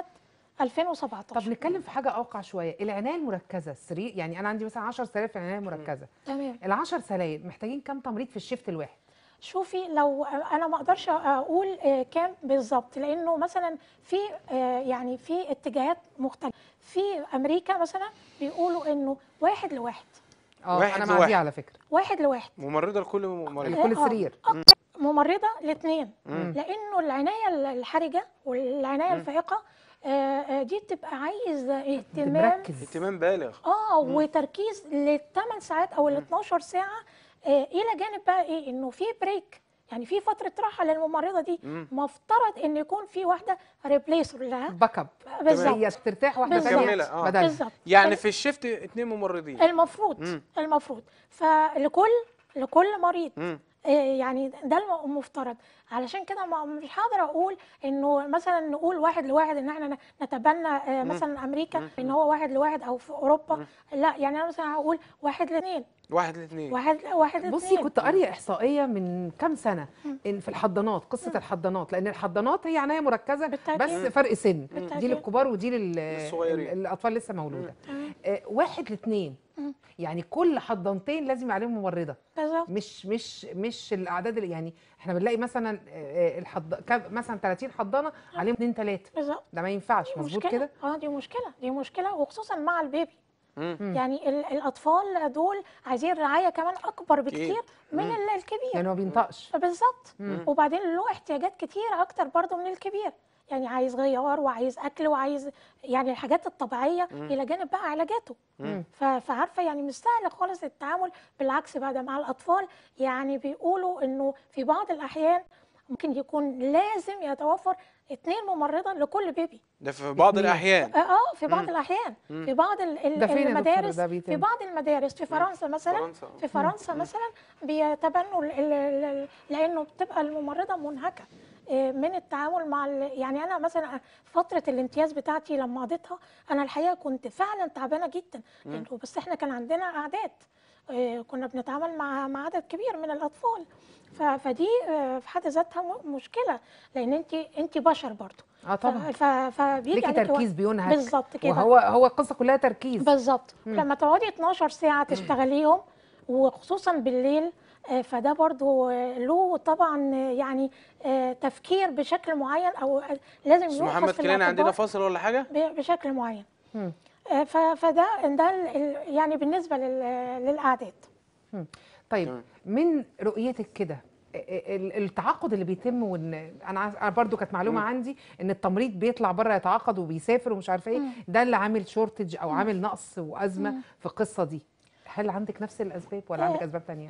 2017 طب نتكلم في حاجه اوقع شويه العنايه المركزه السرير يعني انا عندي مثلا 10 سراير في العنايه المركزه تمام ال 10 سراير محتاجين كام تمريض في الشيفت الواحد شوفي لو انا ما اقدرش اقول آه، كام بالظبط لانه مثلا في آه، يعني في اتجاهات مختلفه في امريكا مثلا بيقولوا انه واحد لواحد اه واحد انا مع لواحد. دي على فكره واحد لواحد ممرضه لكل ممرضه لكل آه، سرير أكتر ممرضه الاثنين لانه العنايه الحرجه والعنايه الفائقه آه، آه، دي بتبقى عايز اهتمام مركز اهتمام بالغ اه وتركيز للثمان ساعات او ال 12 ساعه آه الى جانب بقى ايه انه في بريك يعني في فتره راحه للممرضه دي مفترض ان يكون في واحده ريبليسر لها باك اب هي بالظبط ترتاح واحده بالظبط. ثانيه مكملة، آه. بدل بالظبط يعني في الشيفت اثنين ممرضين المفروض مم. المفروض فلكل لكل مريض مم. آه، يعني ده المفترض علشان كده ما- مش هقدر اقول انه مثلا نقول واحد لواحد ان احنا نتبنى آه، مثلا امريكا ان هو واحد لواحد او في اوروبا لا يعني انا مثلا هقول واحد لاثنين واحد لاثنين واحد واحد بصي لاثنين كنت قاريه احصائيه من كام سنه ان في الحضانات قصه الحضانات لان الحضانات هي عنايه مركزه بالتأكيد. بس فرق سن دي بالتأكيد. للكبار ودي لل للصغيرين. ال- الاطفال لسه مولوده آه واحد لاثنين يعني كل حضانتين لازم عليهم ممرضه بالظبط مش مش مش الاعداد اللي يعني احنا بنلاقي مثلا آه، آه، الحض... كام- مثلا 30 حضانه عليهم اثنين ثلاثه بالظبط ده ما ينفعش مظبوط مشكلة كده اه دي مشكلة دي مشكلة وخصوصا مع البيبي مم. يعني ال- الأطفال دول عايزين رعاية كمان أكبر بكتير من ال- الكبير لانه ما بينطقش بالظبط وبعدين له احتياجات كتير أكتر برضه من الكبير يعني عايز غيار وعايز أكل وعايز يعني الحاجات الطبيعية إلى جانب بقى علاجاته ف- فعارفة يعني مش سهل خالص التعامل بالعكس بقى ده مع الأطفال يعني بيقولوا إنه في بعض الأحيان ممكن يكون لازم يتوفر اتنين ممرضة لكل بيبي ده في بعض اتنين. الاحيان اه آه، في بعض الاحيان في بعض ال- ال- ده فين يا دكتور المدارس ده بيتم؟ في بعض المدارس في فرنسا مثلا فرنسا. في فرنسا مثلا بيتبنوا ال- ال- ال- لانه بتبقى الممرضه منهكه آه، من التعامل مع ال- يعني انا مثلا فتره الامتياز بتاعتي لما قضيتها انا الحقيقه كنت فعلا تعبانه جدا لانه بس احنا كان عندنا اعداد آه، كنا بنتعامل مع مع عدد كبير من الاطفال ف- فدي آه، في حد ذاتها م- مشكله لان انت انت بشر برضه اه طبعا ف- ف- فبيجي ليكي عليكي تركيز وقت- بينهك بالظبط كده وهو هو القصه كلها تركيز بالظبط لما تقعدي 12 ساعه تشتغليهم وخصوصا بالليل آه، فده برضو آه، له طبعا آه، يعني آه، تفكير بشكل معين او آه، لازم استاذ يؤخذ محمد في كلنا عندنا الاعتبار فاصل ولا حاجه ب- بشكل معين مم. آه، ف- فده ده ال- ال- يعني بالنسبه لل- للاعداد طيب تمام. من رؤيتك كده ال- التعاقد اللي بيتم وان انا عارف- أنا برضو كانت معلومه عندي ان التمريض بيطلع بره يتعاقد وبيسافر ومش عارفه ايه ده اللي عامل شورتج او عامل نقص وازمه في القصه دي هل عندك نفس الاسباب ولا عندك آه. اسباب تانية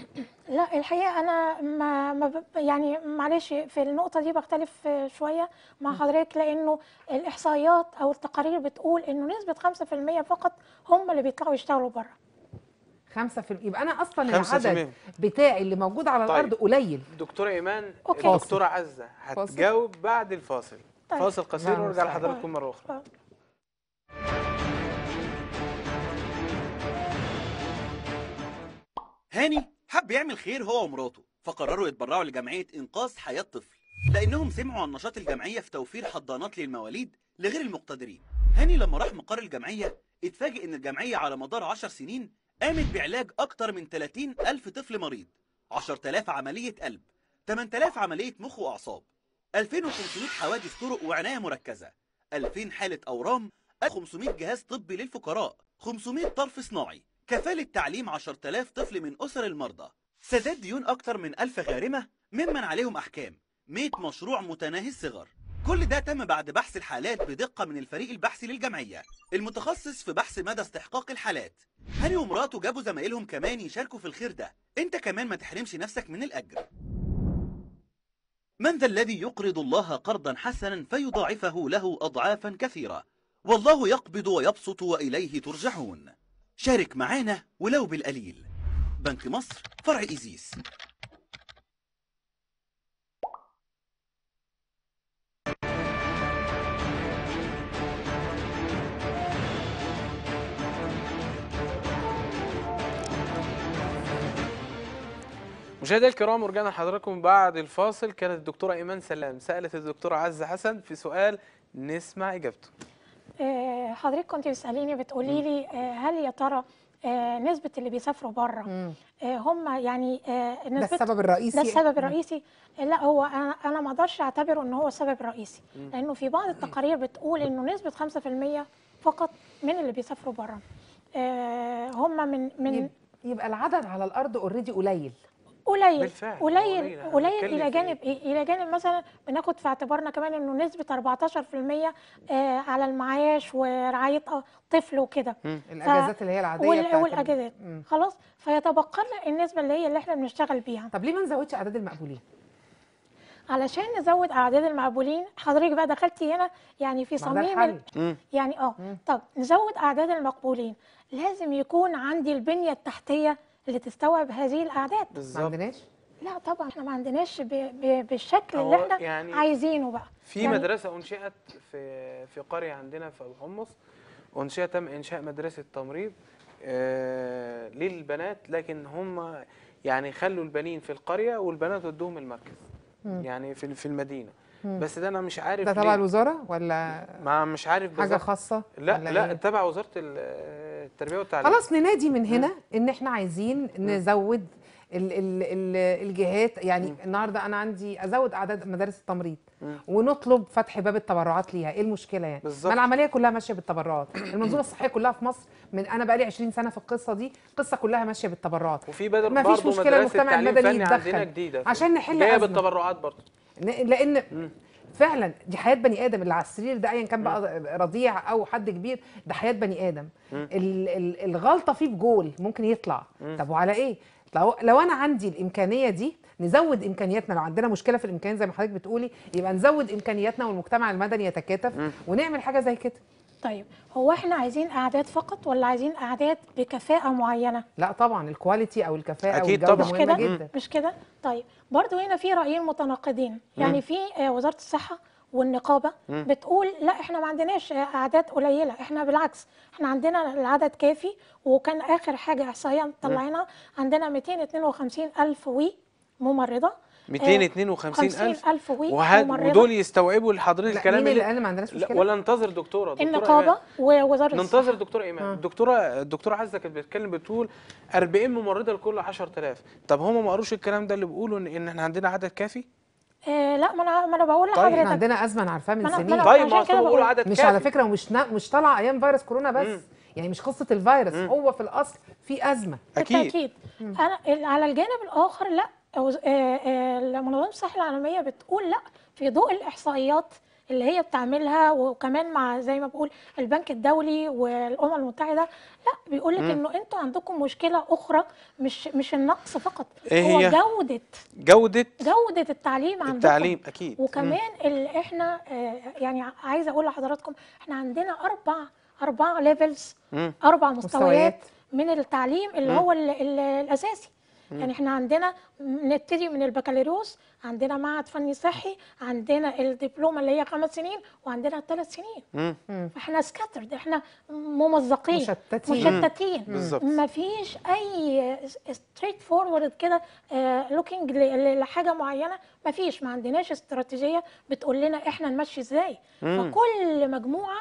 لا الحقيقه انا ما, ما ب- يعني معلش في النقطه دي بختلف آه، شويه مع حضرتك لانه الاحصائيات او التقارير بتقول انه نسبه 5% فقط هم اللي بيطلعوا يشتغلوا بره خمسة في يبقى انا اصلا خمسة في العدد المية. بتاعي اللي موجود على طيب. الارض قليل دكتوره ايمان أوكي. الدكتوره عزه هتجاوب بعد الفاصل طيب. فاصل قصير نعم، ونرجع صحيح. لحضراتكم مره اخرى هاني حب يعمل خير هو ومراته فقرروا يتبرعوا لجمعية إنقاذ حياة طفل لأنهم سمعوا عن نشاط الجمعية في توفير حضانات للمواليد لغير المقتدرين هاني لما راح مقر الجمعية اتفاجئ إن الجمعية على مدار 10 سنين قامت بعلاج أكتر من 30 ألف طفل مريض 10000 عملية قلب 8000 عملية مخ وأعصاب 2500 حوادث طرق وعناية مركزة 2000 حالة أورام 500 جهاز طبي للفقراء 500 طرف صناعي كفالة تعليم 10000 طفل من أسر المرضى سداد ديون أكتر من 1000 غارمة ممن عليهم أحكام 100 مشروع متناهي الصغر كل ده تم بعد بحث الحالات بدقة من الفريق البحثي للجمعية المتخصص في بحث مدى استحقاق الحالات هاني ومراته جابوا زمايلهم كمان يشاركوا في الخير ده انت كمان ما تحرمش نفسك من الأجر من ذا الذي يقرض الله قرضا حسنا فيضاعفه له أضعافا كثيرة والله يقبض ويبسط وإليه ترجعون شارك معانا ولو بالقليل بنك مصر فرع إيزيس مشاهدينا الكرام ورجعنا لحضراتكم بعد الفاصل كانت الدكتورة إيمان سلام سألت الدكتورة عزة حسن في سؤال نسمع إجابته آه، حضرتك كنت بتساليني بتقولي لي آه، هل يا ترى آه، نسبه اللي بيسافروا بره مم. هم يعني آه، ده نسبة السبب الرئيسي ده السبب الرئيسي لا هو انا انا ما اقدرش اعتبره ان هو السبب الرئيسي لانه في بعض التقارير بتقول انه نسبه 5% فقط من اللي بيسافروا بره هم من من يب- يبقى العدد على الارض اوريدي قليل قليل بالفعل، هو قليل قليل. إحنا قليل بنتكلم الى في جانب ايه الى جانب مثلا بناخد في اعتبارنا كمان انه نسبه 14% آه، على المعاش ورعايه آه، طفل وكده الاجازات اللي هي العاديه وال- بتاعت ال- والاجازات مم. خلاص فيتبقى لنا النسبه اللي هي اللي احنا بنشتغل بيها طب ليه ما نزودش اعداد المقبولين علشان نزود اعداد المقبولين حضرتك بقى دخلتي هنا يعني في ما هو ده صميم الحل. ال- يعني اه طب نزود اعداد المقبولين لازم يكون عندي البنيه التحتيه اللي تستوعب هذه الاعداد ما بالظبط عندناش لا طبعا احنا ما عندناش ب... ب... بالشكل هو اللي احنا يعني عايزينه بقى في يعني مدرسة أنشئت في في قرية عندنا في أبو حمص أنشئ تم إنشاء مدرسة تمريض آه للبنات لكن هم يعني خلوا البنين في القرية والبنات ودوهم المركز يعني في في المدينة بس ده أنا مش عارف ده تبع ليه. الوزاره ولا ما مش عارف حاجه بالظبط خاصه لا ولا لا إيه؟ تبع وزارة ال- التربية والتعليم خلاص ننادي من هنا ان احنا عايزين نزود ال ال ال الجهات يعني النهارده انا عندي ازود اعداد مدارس التمريض ونطلب فتح باب التبرعات ليها ايه المشكله يعني بالظبط. ما العمليه كلها ماشيه بالتبرعات المنظومه الصحيه كلها في مصر من انا بقالي 20 سنه في القصه دي القصه كلها ماشيه بالتبرعات وفي بدل ما فيش برضه مشكلة مدرسة المجتمع تعليم المدني فني يتدخل عندنا جديدة عشان نحل جاية أزمة. بالتبرعات برضه ن- لان فعلا دي حياه بني ادم اللي على السرير ده ايا كان بقى رضيع او حد كبير ده حياه بني ادم ال ال الغلطه فيه بجول ممكن يطلع طب وعلى ايه لو لو انا عندي الامكانيه دي نزود امكانياتنا لو عندنا مشكله في الامكانيات زي ما حضرتك بتقولي يبقى نزود امكانياتنا والمجتمع المدني يتكاتف ونعمل حاجه زي كده طيب هو احنا عايزين اعداد فقط ولا عايزين اعداد بكفاءه معينه لا طبعا الكواليتي او الكفاءه أكيد والجوده طبعاً. مش مهمه كده جدا مش كده طيب برضو هنا في رايين متناقضين يعني في آه، وزاره الصحه والنقابه بتقول لا احنا ما عندناش آه، اعداد قليله احنا بالعكس احنا عندنا العدد كافي وكان اخر حاجه احصائيه طلعنا عندنا 252 الف وي ممرضه آه، 252 ألف ألف وي وهاد ممرضة. ودول يستوعبوا لحضرتك لا الكلام مين اللي قال ما عندناش لا مشكله ولا ننتظر دكتوره دكتورة النقابه إيمان. ووزاره ننتظر الصحه دكتوره ايمان الدكتوره الدكتوره عزه كانت بتتكلم بتقول 40 ممرضه لكل 10000 طب هم ما قروش الكلام ده اللي بيقولوا ان ان احنا عندنا عدد كافي آه لا ما انا ما انا بقول طيب، احنا لحضرتك عندنا ازمه انا عارفاها من ما أنا- ما سنين أنا- طيب عشان ما اصل كده بيقولوا بقول. عدد مش كافي على فكره ومش نا... مش طالع ايام فيروس كورونا بس يعني مش قصه الفيروس هو في الاصل في ازمه اكيد بالتأكيد أنا ال- على الجانب الآخر لا أوز- آه، آه، منظمة الصحة العالمية بتقول لا في ضوء الإحصائيات اللي هي بتعملها وكمان مع زي ما بقول البنك الدولي والأمم المتحدة لا بيقول لك إنه أنتوا عندكم مشكلة أخرى مش مش النقص فقط إيه هو هي؟ جودة جوده جودة التعليم عندكم التعليم اكيد وكمان اللي احنا آه، يعني عايزه اقول لحضراتكم احنا عندنا اربع اربع ليفلز اربع مستويات مستويات. من التعليم اللي هو ال ال الاساسي يعني احنا عندنا نبتدي من البكالوريوس عندنا معهد فني صحي عندنا الدبلومه اللي هي خمس سنين وعندنا ثلاث سنين فاحنا سكاترد احنا ممزقين مشتتين. مشتتين بالظبط. ما فيش اي ستريت فورورد كده لوكينج لحاجه معينه ما فيش ما عندناش استراتيجيه بتقول لنا احنا نمشي ازاي فكل مجموعه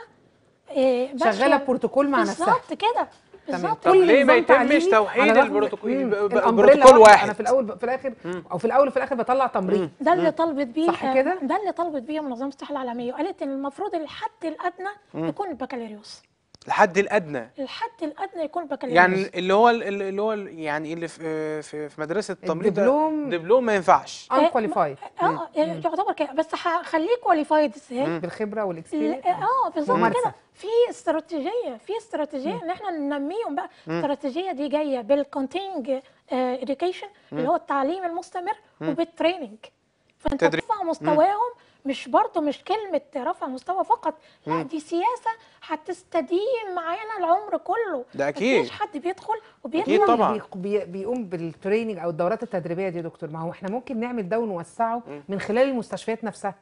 آه، ماشية شغاله بروتوكول مع نفسها بالظبط كده بالظبط طب ليه ما نظام يتمش تعليمي توحيد على رغم- البروتوكول- مم. ب- ب- الأمبريلا بروتوكول واحد. انا في الاول في الاخر او في الاول وفي الاخر بطلع تمريض ده اللي طلبت بيه صح آه، كده؟ ده اللي طلبت بيه منظمه الصحه العالميه وقالت ان المفروض الحد الادنى يكون البكالوريوس الحد الادنى الحد الادنى يكون بكالوريوس يعني اللي هو اللي هو يعني اللي في في في مدرسه التمريض ده الدبلوم دبلوم ما ينفعش انكواليفايد اه يعتبر كده بس هخليه كواليفايد ازاي؟ بالخبره لا- والاكسبيرينس اه بالظبط ممارسة. كده في استراتيجيه في استراتيجيه ان احنا ننميهم بقى الاستراتيجيه دي جايه بالكونتينج اديوكيشن اللي هو التعليم المستمر وبالتريننج فانت تدريب. ترفع مستواهم مش برضه مش كلمه رفع مستوى فقط لا دي سياسه هتستديم معانا العمر كله ده أكيد. مفيش حد بيدخل وبيطلع أكيد طبعا. بي- بي- بيقوم بالتريننج او الدورات التدريبيه دي يا دكتور ما هو احنا ممكن نعمل ده ونوسعه من خلال المستشفيات نفسها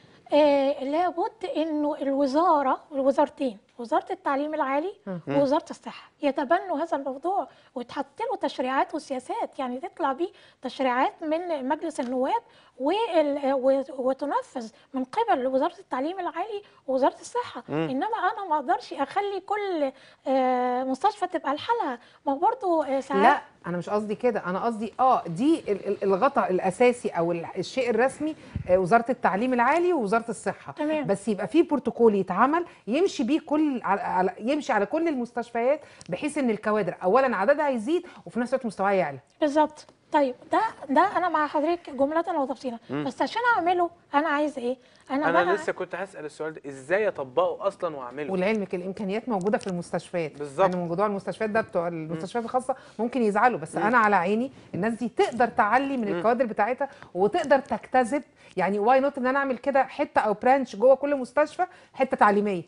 آه لابد انه الوزاره الوزارتين وزاره التعليم العالي ووزاره الصحه يتبنوا هذا الموضوع ويتحط له تشريعات وسياسات يعني تطلع بيه تشريعات من مجلس النواب وال- و- وتنفذ من قبل وزاره التعليم العالي ووزاره الصحه انما انا ما اقدرش اخلي كل آه مستشفى تبقى لحالها ما هو برضه آه ساعات لا انا مش قصدي كده انا قصدي اه دي ال- ال- الغطاء الاساسي او ال- الشيء الرسمي آه، وزاره التعليم العالي ووزاره الصحه تمام. بس يبقى في بروتوكول يتعمل يمشي بيه كل على على- يمشي على كل المستشفيات بحيث ان الكوادر اولا عددها يزيد وفي نفس الوقت مستواها يعلى بالظبط طيب ده ده انا مع حضرتك جمله وتفصيلا بس عشان اعمله انا عايزه ايه انا, انا بقى لسه كنت هسال السؤال ده ازاي اطبقه اصلا واعمله ولعلمك الامكانيات موجوده في المستشفيات بالظبط. يعني موضوع المستشفيات ده بتوع المستشفيات الخاصه ممكن يزعلوا بس انا على عيني الناس دي تقدر تعلي من الكوادر بتاعتها وتقدر تجتذب يعني واي نوت ان انا اعمل كده حته او برانش جوه كل مستشفى حته تعليميه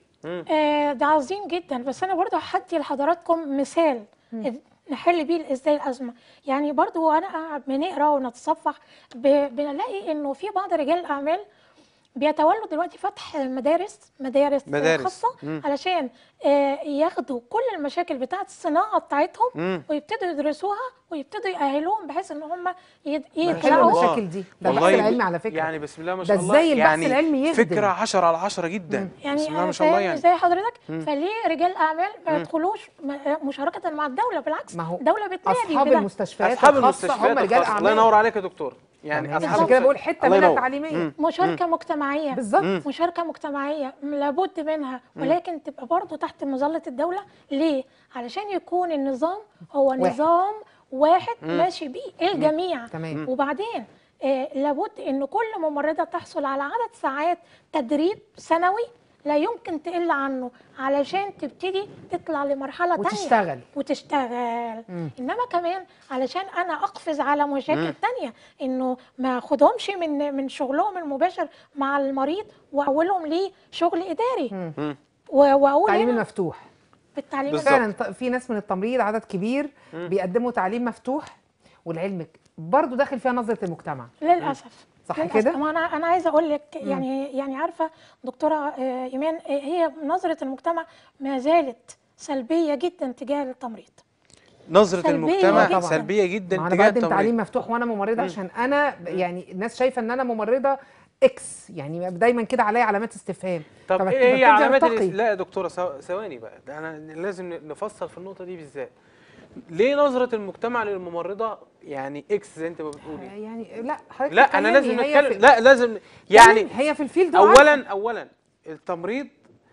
آه ده عظيم جدا بس انا برضو هدي لحضراتكم مثال نحل بيه ازاي الازمه يعني برضو وانا قاعد بنقرا ونتصفح ب- بنلاقي انه في بعض رجال الاعمال بيتولوا دلوقتي فتح مدارس مدارس, مدارس. خاصه علشان آه ياخدوا كل المشاكل بتاعه الصناعه بتاعتهم مم. ويبتدوا يدرسوها ويبتدوا يأهلوهم بحيث ان هم يد- حلوة يطلعوا الله. المشاكل دي ده البحث والله العلمي على فكره يعني بسم الله ما ده شاء الله ازاي البحث يعني العلمي يخدم. فكره 10 على 10 جدا يعني بسم الله ما شاء الله فاهم يعني ازاي حضرتك فليه رجال الاعمال ما يدخلوش م- مشاركه مع الدوله بالعكس ما هو الدوله بتنادي اصحاب بده. المستشفيات اصحاب الخاصه المستشفيات هم رجال الخاصة. الله اعمال ينور عليك يا دكتور يعني تمام. اصحاب عشان كده المست- بقول حته الله منها ينور. تعليميه مشاركه مجتمعيه بالظبط مشاركه مجتمعيه لابد منها ولكن تبقى برضه تحت مظله الدوله ليه علشان يكون النظام هو واحد. نظام واحد ماشي بيه الجميع تمام. وبعدين آه لابد ان كل ممرضه تحصل على عدد ساعات تدريب سنوي لا يمكن تقل عنه علشان تبتدي تطلع لمرحله تانية وتشتغل. وتشتغل انما كمان علشان انا اقفز على مشاكل تانية انه ما اخدهمش من من شغلهم المباشر مع المريض واولهم ليه شغل اداري و- واقول التعليم هنا المفتوح بالتعليم بالظبط. المفتوح. فعلا ط- في ناس من التمريض عدد كبير بيقدموا تعليم مفتوح ولعلمك برضو داخل فيها نظره المجتمع للاسف صح للأسف. كده؟ ما انا انا عايزه اقول لك يعني يعني عارفه دكتوره آه، ايمان آه، هي نظره المجتمع ما زالت سلبيه جدا تجاه التمريض نظره سلبية المجتمع جداً. سلبيه جدا ما انا تجاه بقدم تعليم التمريض مفتوح وانا ممرضه عشان انا ب- يعني الناس شايفه ان انا ممرضه اكس يعني دايما كده عليا علامات استفهام طب فبت- ايه هي ببتدي علامات أرتقي. الاس- لا يا دكتوره ثو- ثواني بقى ده انا لازم نفصل في النقطه دي بالذات ليه نظره المجتمع للممرضه يعني اكس زي انت ما بتقولي يعني لا حضرتك لا انا بتكلمني، لازم هي نتكلم في- لا لازم يعني هي في الفيلد وعارفة. اولا اولا التمريض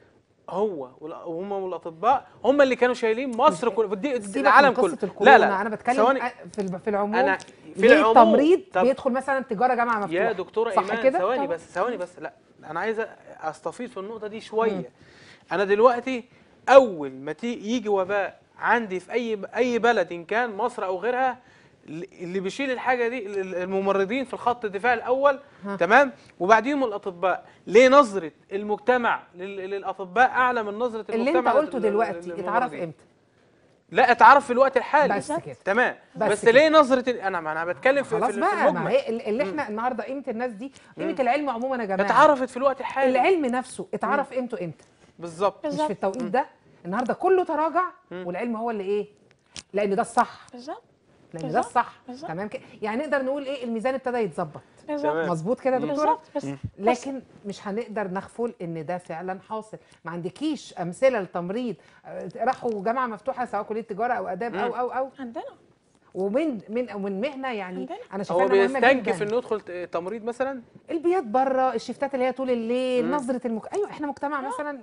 هو والأ- وهم والاطباء هم اللي كانوا شايلين مصر كل دي سيبك العالم من كله قصة الكورونا لا لا انا بتكلم ثواني أ- في الب- في العموم أنا في ليه العموم- التمريض طب- بيدخل مثلا تجاره جامعه مفتوحه يا دكتوره صح ايمان كده ثواني طبعا. بس ثواني بس لا انا عايز استفيض في النقطه دي شويه انا دلوقتي اول ما تي- يجي وباء عندي في اي اي بلد ان كان مصر او غيرها اللي بيشيل الحاجه دي ال- الممرضين في الخط الدفاع الاول تمام وبعديهم الاطباء ليه نظره المجتمع لل- للاطباء اعلى من نظره اللي المجتمع انت قلته لل- لل- دلوقتي اتعرف للممرضين؟ امتى لا اتعرف في الوقت الحالي بس كده. تمام بس بس, كده. ليه نظره ال- انا ما انا بتكلم في, خلاص في, في بقى ما المجمل هي ال- اللي احنا النهارده قيمه الناس دي قيمه العلم عموما يا جماعه اتعرفت في الوقت الحالي العلم نفسه اتعرف قيمته امتى بالظبط مش في التوقيت ده النهارده كله تراجع والعلم هو اللي ايه لان ده الصح بالظبط لان ده بالظبط. الصح بالظبط. تمام كده يعني نقدر نقول ايه الميزان ابتدى يتظبط بالظبط تمام. مظبوط كده يا دكتوره بالظبط بس بس لكن مش هنقدر نغفل ان ده فعلا حاصل ما عندكيش امثله لتمريض آه، راحوا جامعه مفتوحه سواء كليه تجاره او اداب او او او عندنا ومن من من مهنه يعني عندنا. انا شايفاها هو إنها مهمه بيستنكف جدا انه يدخل ت- تمريض مثلا البيات بره الشفتات اللي هي طول الليل نظره المك... ايوه احنا مجتمع مثلا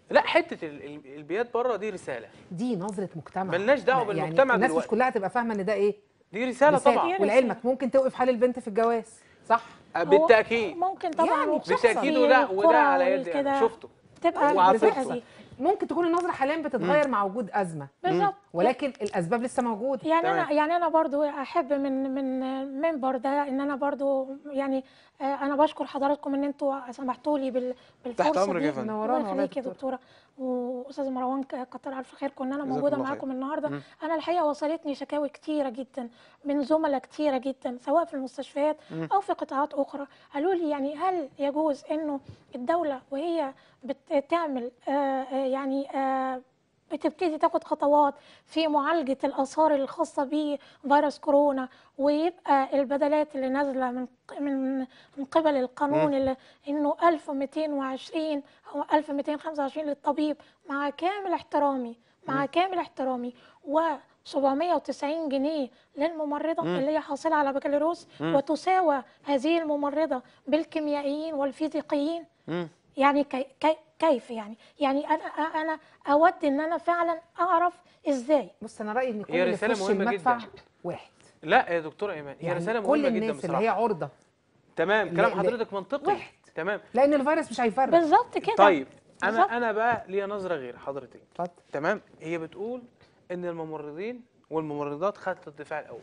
لا حته ال- ال- البيات بره دي رساله دي نظره مجتمع ملناش دعوة يعني بالمجتمع الناس دلوقتي. مش كلها تبقى فاهمه ان ده ايه دي رساله رسالة. طبعا رسالة. ولعلمك ممكن توقف حال البنت في الجواز صح هو بالتاكيد ممكن طبعا يعني وخصوصا بالتاكيد في وده القرى وده على يد والكده يعني شفته تبقى وعاطفة. بتحصل. ممكن تكون النظره حاليا بتتغير مع وجود ازمه بالظبط ولكن الاسباب لسه موجوده يعني تمام. انا يعني انا برضو احب من من المنبر ده ان انا برضو يعني آه، انا بشكر حضراتكم ان انتوا سمحتوا لي بال- بالفرصه أمرك دي يا فندم. منورانا الله والله يا يخليك يا دكتورة. دكتوره واستاذ مروان ك- كتر الف خيركم ان انا جزاكم موجوده الله خير. معاكم النهارده مم. انا الحقيقه وصلتني شكاوي كتيره جدا من زملاء كتيره جدا سواء في المستشفيات او في قطاعات اخرى قالوا لي يعني هل يجوز انه الدوله وهي بتعمل آه، آه، يعني آه، بتبتدي تاخد خطوات في معالجة الآثار الخاصة بفيروس كورونا ويبقى البدلات اللي نازلة من من من قبل القانون اللي إنه 1220 أو 1225 للطبيب مع كامل احترامي مع كامل احترامي و 790 جنيه للممرضة اللي هي حاصلة على بكالوريوس وتساوى هذه الممرضة بالكيميائيين والفيزيقيين مم. يعني كي كي كيف يعني يعني انا انا اود ان انا فعلا اعرف ازاي بص انا رايي ان كل هي اللي في رسالة وش مهمة المدفع جدا. واحد لا يا دكتوره ايمان هي يعني رساله كل مهمه جدا الناس اللي هي بصراحه عرضه تمام لا- كلام لا. حضرتك منطقي واحد. تمام لان الفيروس مش هيفرق بالظبط كده طيب انا بالظبط. انا بقى ليا نظره غير حضرتك اتفضل تمام هي بتقول ان الممرضين والممرضات خط الدفاع الاول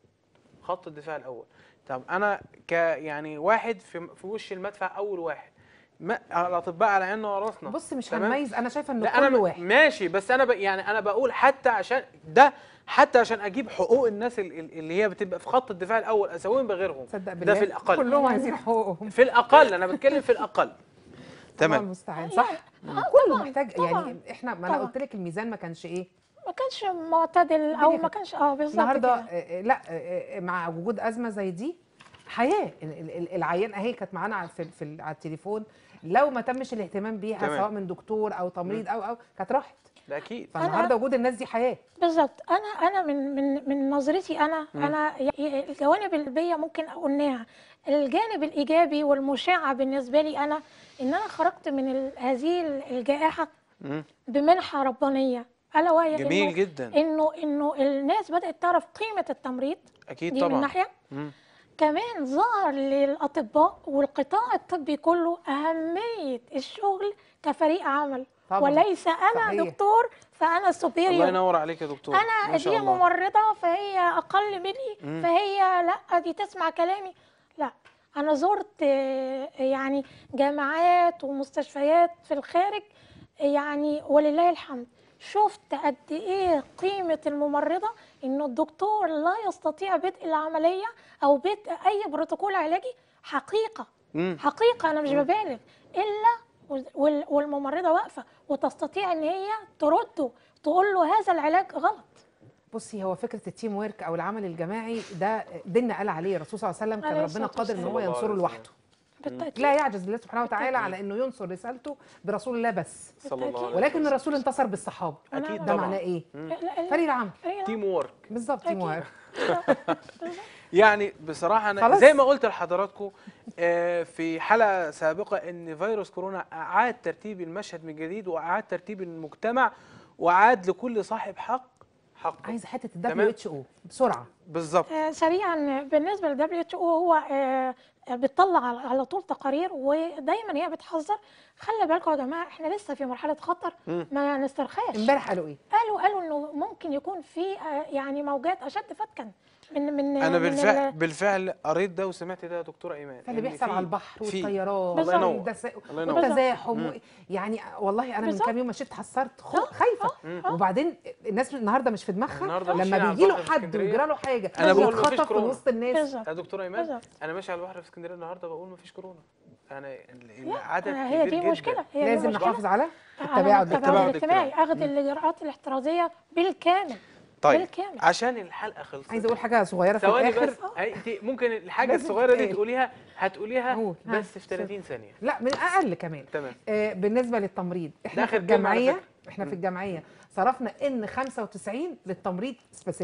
خط الدفاع الاول طب انا ك يعني واحد في في وش المدفع اول واحد ما الاطباء على عيننا وراسنا بص مش تمام؟ هنميز انا شايفه ان لا انا كل م- واحد ماشي بس انا ب... يعني انا بقول حتى عشان ده حتى عشان اجيب حقوق الناس ال- ال- اللي هي بتبقى في خط الدفاع الاول اسويهم بغيرهم تصدق ده بالله في الاقل كلهم عايزين حقوقهم في الاقل انا بتكلم في الاقل الله تمام المستعان صح يعني- آه كله طبعاً، محتاج طبعاً. يعني احنا ما انا طبعاً. قلت لك الميزان ما كانش ايه ما كانش معتدل او الدنيا ما كانش اه بالظبط النهارده كده. آه، آه، لا آه، آه، مع وجود ازمه زي دي حياه ال- ال- ال- العيان اهي كانت معانا على- في في ال- على التليفون لو ما تمش الاهتمام بيها تمام. سواء من دكتور او تمريض او او كانت راحت ده اكيد فالنهارده وجود الناس دي حياه بالظبط انا انا من من من نظرتي انا انا ي- الجوانب السلبيه ممكن اقولها الجانب الايجابي والمشع بالنسبه لي انا ان انا خرجت من ال- هذه الجائحه مم. بمنحه ربانيه الا وهي جميل إنه- جدا انه انه الناس بدات تعرف قيمه التمريض اكيد دي من طبعا ناحيه مم. كمان ظهر للاطباء والقطاع الطبي كله اهميه الشغل كفريق عمل طبعاً. وليس انا صحيح. دكتور فانا الله سوبيريور ينور عليك يا دكتور انا ما شاء دي الله ممرضه فهي اقل مني مم. فهي لا دي تسمع كلامي لا انا زرت آه، يعني جامعات ومستشفيات في الخارج يعني ولله الحمد شفت قد ايه قيمه الممرضه انه الدكتور لا يستطيع بدء العمليه او بدء اي بروتوكول علاجي حقيقه مم. حقيقه انا مش ببالغ الا وال- وال- والممرضه واقفه وتستطيع ان هي ترده تقول له هذا العلاج غلط بصي هو فكره التيم ورك او العمل الجماعي ده ديننا قال عليه الرسول صلى الله عليه وسلم كان عليه ربنا الصلاة قادر ان والسلام. هو صلى الله ينصره عليه لوحده بالتاكيد لا يعجز الله سبحانه وتعالى على انه ينصر رسالته برسول الله بس صلى الله عليه وسلم ولكن الرسول انتصر بالصحابه اكيد ده طبعا معناه ايه ال- ال- فريق العمل ال- تيم وورك بالظبط تيم أكيد. ورك يعني بصراحه انا خلاص. زي ما قلت لحضراتكم آه، في حلقه سابقه ان فيروس كورونا اعاد ترتيب المشهد من جديد واعاد ترتيب المجتمع واعاد لكل صاحب حق حقه عايزه حته تمام. الدبليو اتش او بسرعه بالظبط آه، سريعا بالنسبه لل WHO هو آه، بتطلع على- على طول تقارير ودايما هي بتحذر خلي بالكم يا جماعه احنا لسه في مرحله خطر ما نسترخاش امبارح قالوا ايه قالوا قالوا انه ممكن يكون في آه، يعني موجات اشد فتكا من من انا من بالفعل ال- بالفعل قريت ده وسمعت ده يا دكتوره ايمان فاللي إن بيحصل في- على البحر في- والطيران الله ينور. والدس- الله ينور. والتزاحم و... يعني والله انا من بالظبط. كام يوم مشيت حسرت خو... خايفه وبعدين الناس النهارده مش في دماغها النهاردة ماشيين لما على بيجي له البحر في حد اسكندرية. ويجرى له حاجه أنا بقول مفيش يتخطف في كورونا. وسط الناس بالظبط يا دكتوره ايمان بالظبط. انا ماشي على البحر في اسكندريه النهارده بقول مفيش كورونا انا ال- العدد آه، هي كبير دي جدا. مشكله هي دي لازم مشكلة. نحافظ على على التباعد التباعد التباعد الاجتماعي الاجتماعي. اخذ الاجراءات الاحترازيه بالكامل طيب بالكامل. عشان الحلقه خلصت عايزه اقول حاجه صغيره في ثواني الاخر بس هي انت ممكن الحاجه لازم الصغيره دي تتقال. تقوليها هتقوليها قول. ها. بس في 30 ثانيه لا من اقل كمان تمام آه بالنسبه للتمريض احنا ده في آخر كلمة على الجمعيه فكرة. احنا في الجمعيه صرفنا ان 95 للتمريض سبيسيفيك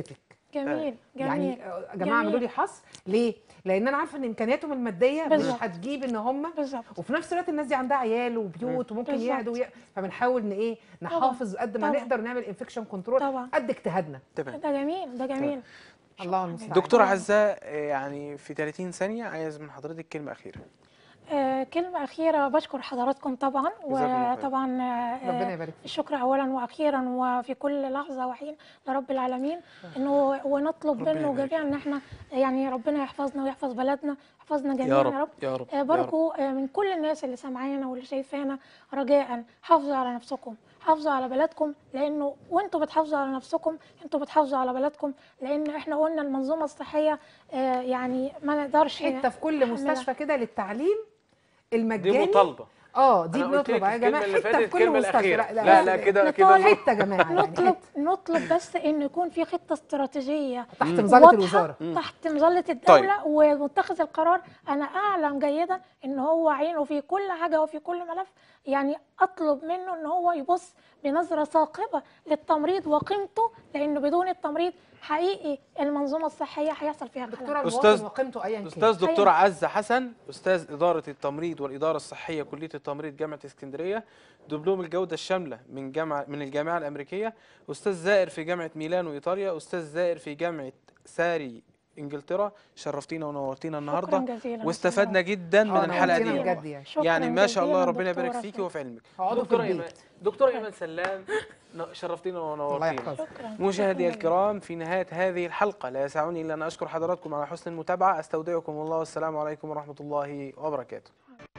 جميل جميل يعني آه، يا جماعه اعملوا جميل. لي حصر ليه؟ لان انا عارفه ان امكانياتهم الماديه مش بالظبط. هتجيب ان هم بالظبط وفي نفس الوقت الناس دي عندها عيال وبيوت وممكن بالظبط. يقعدوا وي... فبنحاول ان ايه نحافظ قد ما طبعا. نقدر نعمل انفكشن كنترول طبعا. قد اجتهادنا تمام ده جميل ده جميل الله المستعان دكتورة عزة آه، يعني في 30 ثانية عايز من حضرتك كلمة أخيرة آه كلمة أخيرة بشكر حضراتكم طبعا جزاكم الله خير. وطبعا آه، ربنا يبارك فيك. الشكر أولا وأخيرا وفي كل لحظة وحين لرب العالمين إنه ونطلب ربنا منه يبارك جميعا إن إحنا يعني ربنا يحفظنا ويحفظ بلدنا يحفظنا جميعا يا رب يا رب آه، يا رب. برجو آه، من كل الناس اللي سامعانا واللي شايفانا رجاء حافظوا على نفسكم حافظوا على بلدكم لانه وانتوا بتحافظوا على نفسكم انتوا بتحافظوا على بلدكم لان احنا قلنا المنظومه الصحيه آه، يعني ما نقدرش حته في كل نحملها. مستشفى كده للتعليم دي المجاني مطالبة اه دي أنا قلت لك بنطلب يا جماعه الكلمة اللي حته في فاتت كل الكلمة مستشفى الأخيرة لا لا كده كده نطالب. حته يا جماعه يعني نطلب حتة. نطلب بس ان يكون في خطه استراتيجيه تحت مظله واضحة الوزاره تحت مظله الدوله ومتخذ القرار انا اعلم جيدا ان هو عينه في كل حاجه وفي كل ملف يعني اطلب منه ان هو يبص بنظره ثاقبه للتمريض وقيمته لانه بدون التمريض حقيقي المنظومه الصحيه هيحصل فيها خلل دكتوره أستاذ- المواطن وقيمته ايا كان أستاذ دكتور عزة حسن أستاذ إدارة التمريض والإدارة الصحية كلية التمريض جامعة اسكندرية دبلوم الجودة الشاملة من جامعة من الجامعة الأمريكية أستاذ زائر في جامعة ميلانو إيطاليا أستاذ زائر في جامعة ساري إنجلترا شرفتينا ونورتينا النهارده شكراً جزيلا واستفدنا جدا من آه، الحلقة نورتينا دي بجد يعني. شكراً يعني ما شاء الله جزيلاً ربنا يبارك دكتورة فيكي سلمى. وفي علمك اقعدوا في دكتورة البيت. إيمان دكتورة إيمان سلام ن- شرفتينا الله ونورتينا يحفظك شكرا مشاهدي شكراً. الكرام في نهاية هذه الحلقة لا يسعني إلا أن أشكر حضراتكم على حسن المتابعة أستودعكم الله والسلام عليكم ورحمة الله وبركاته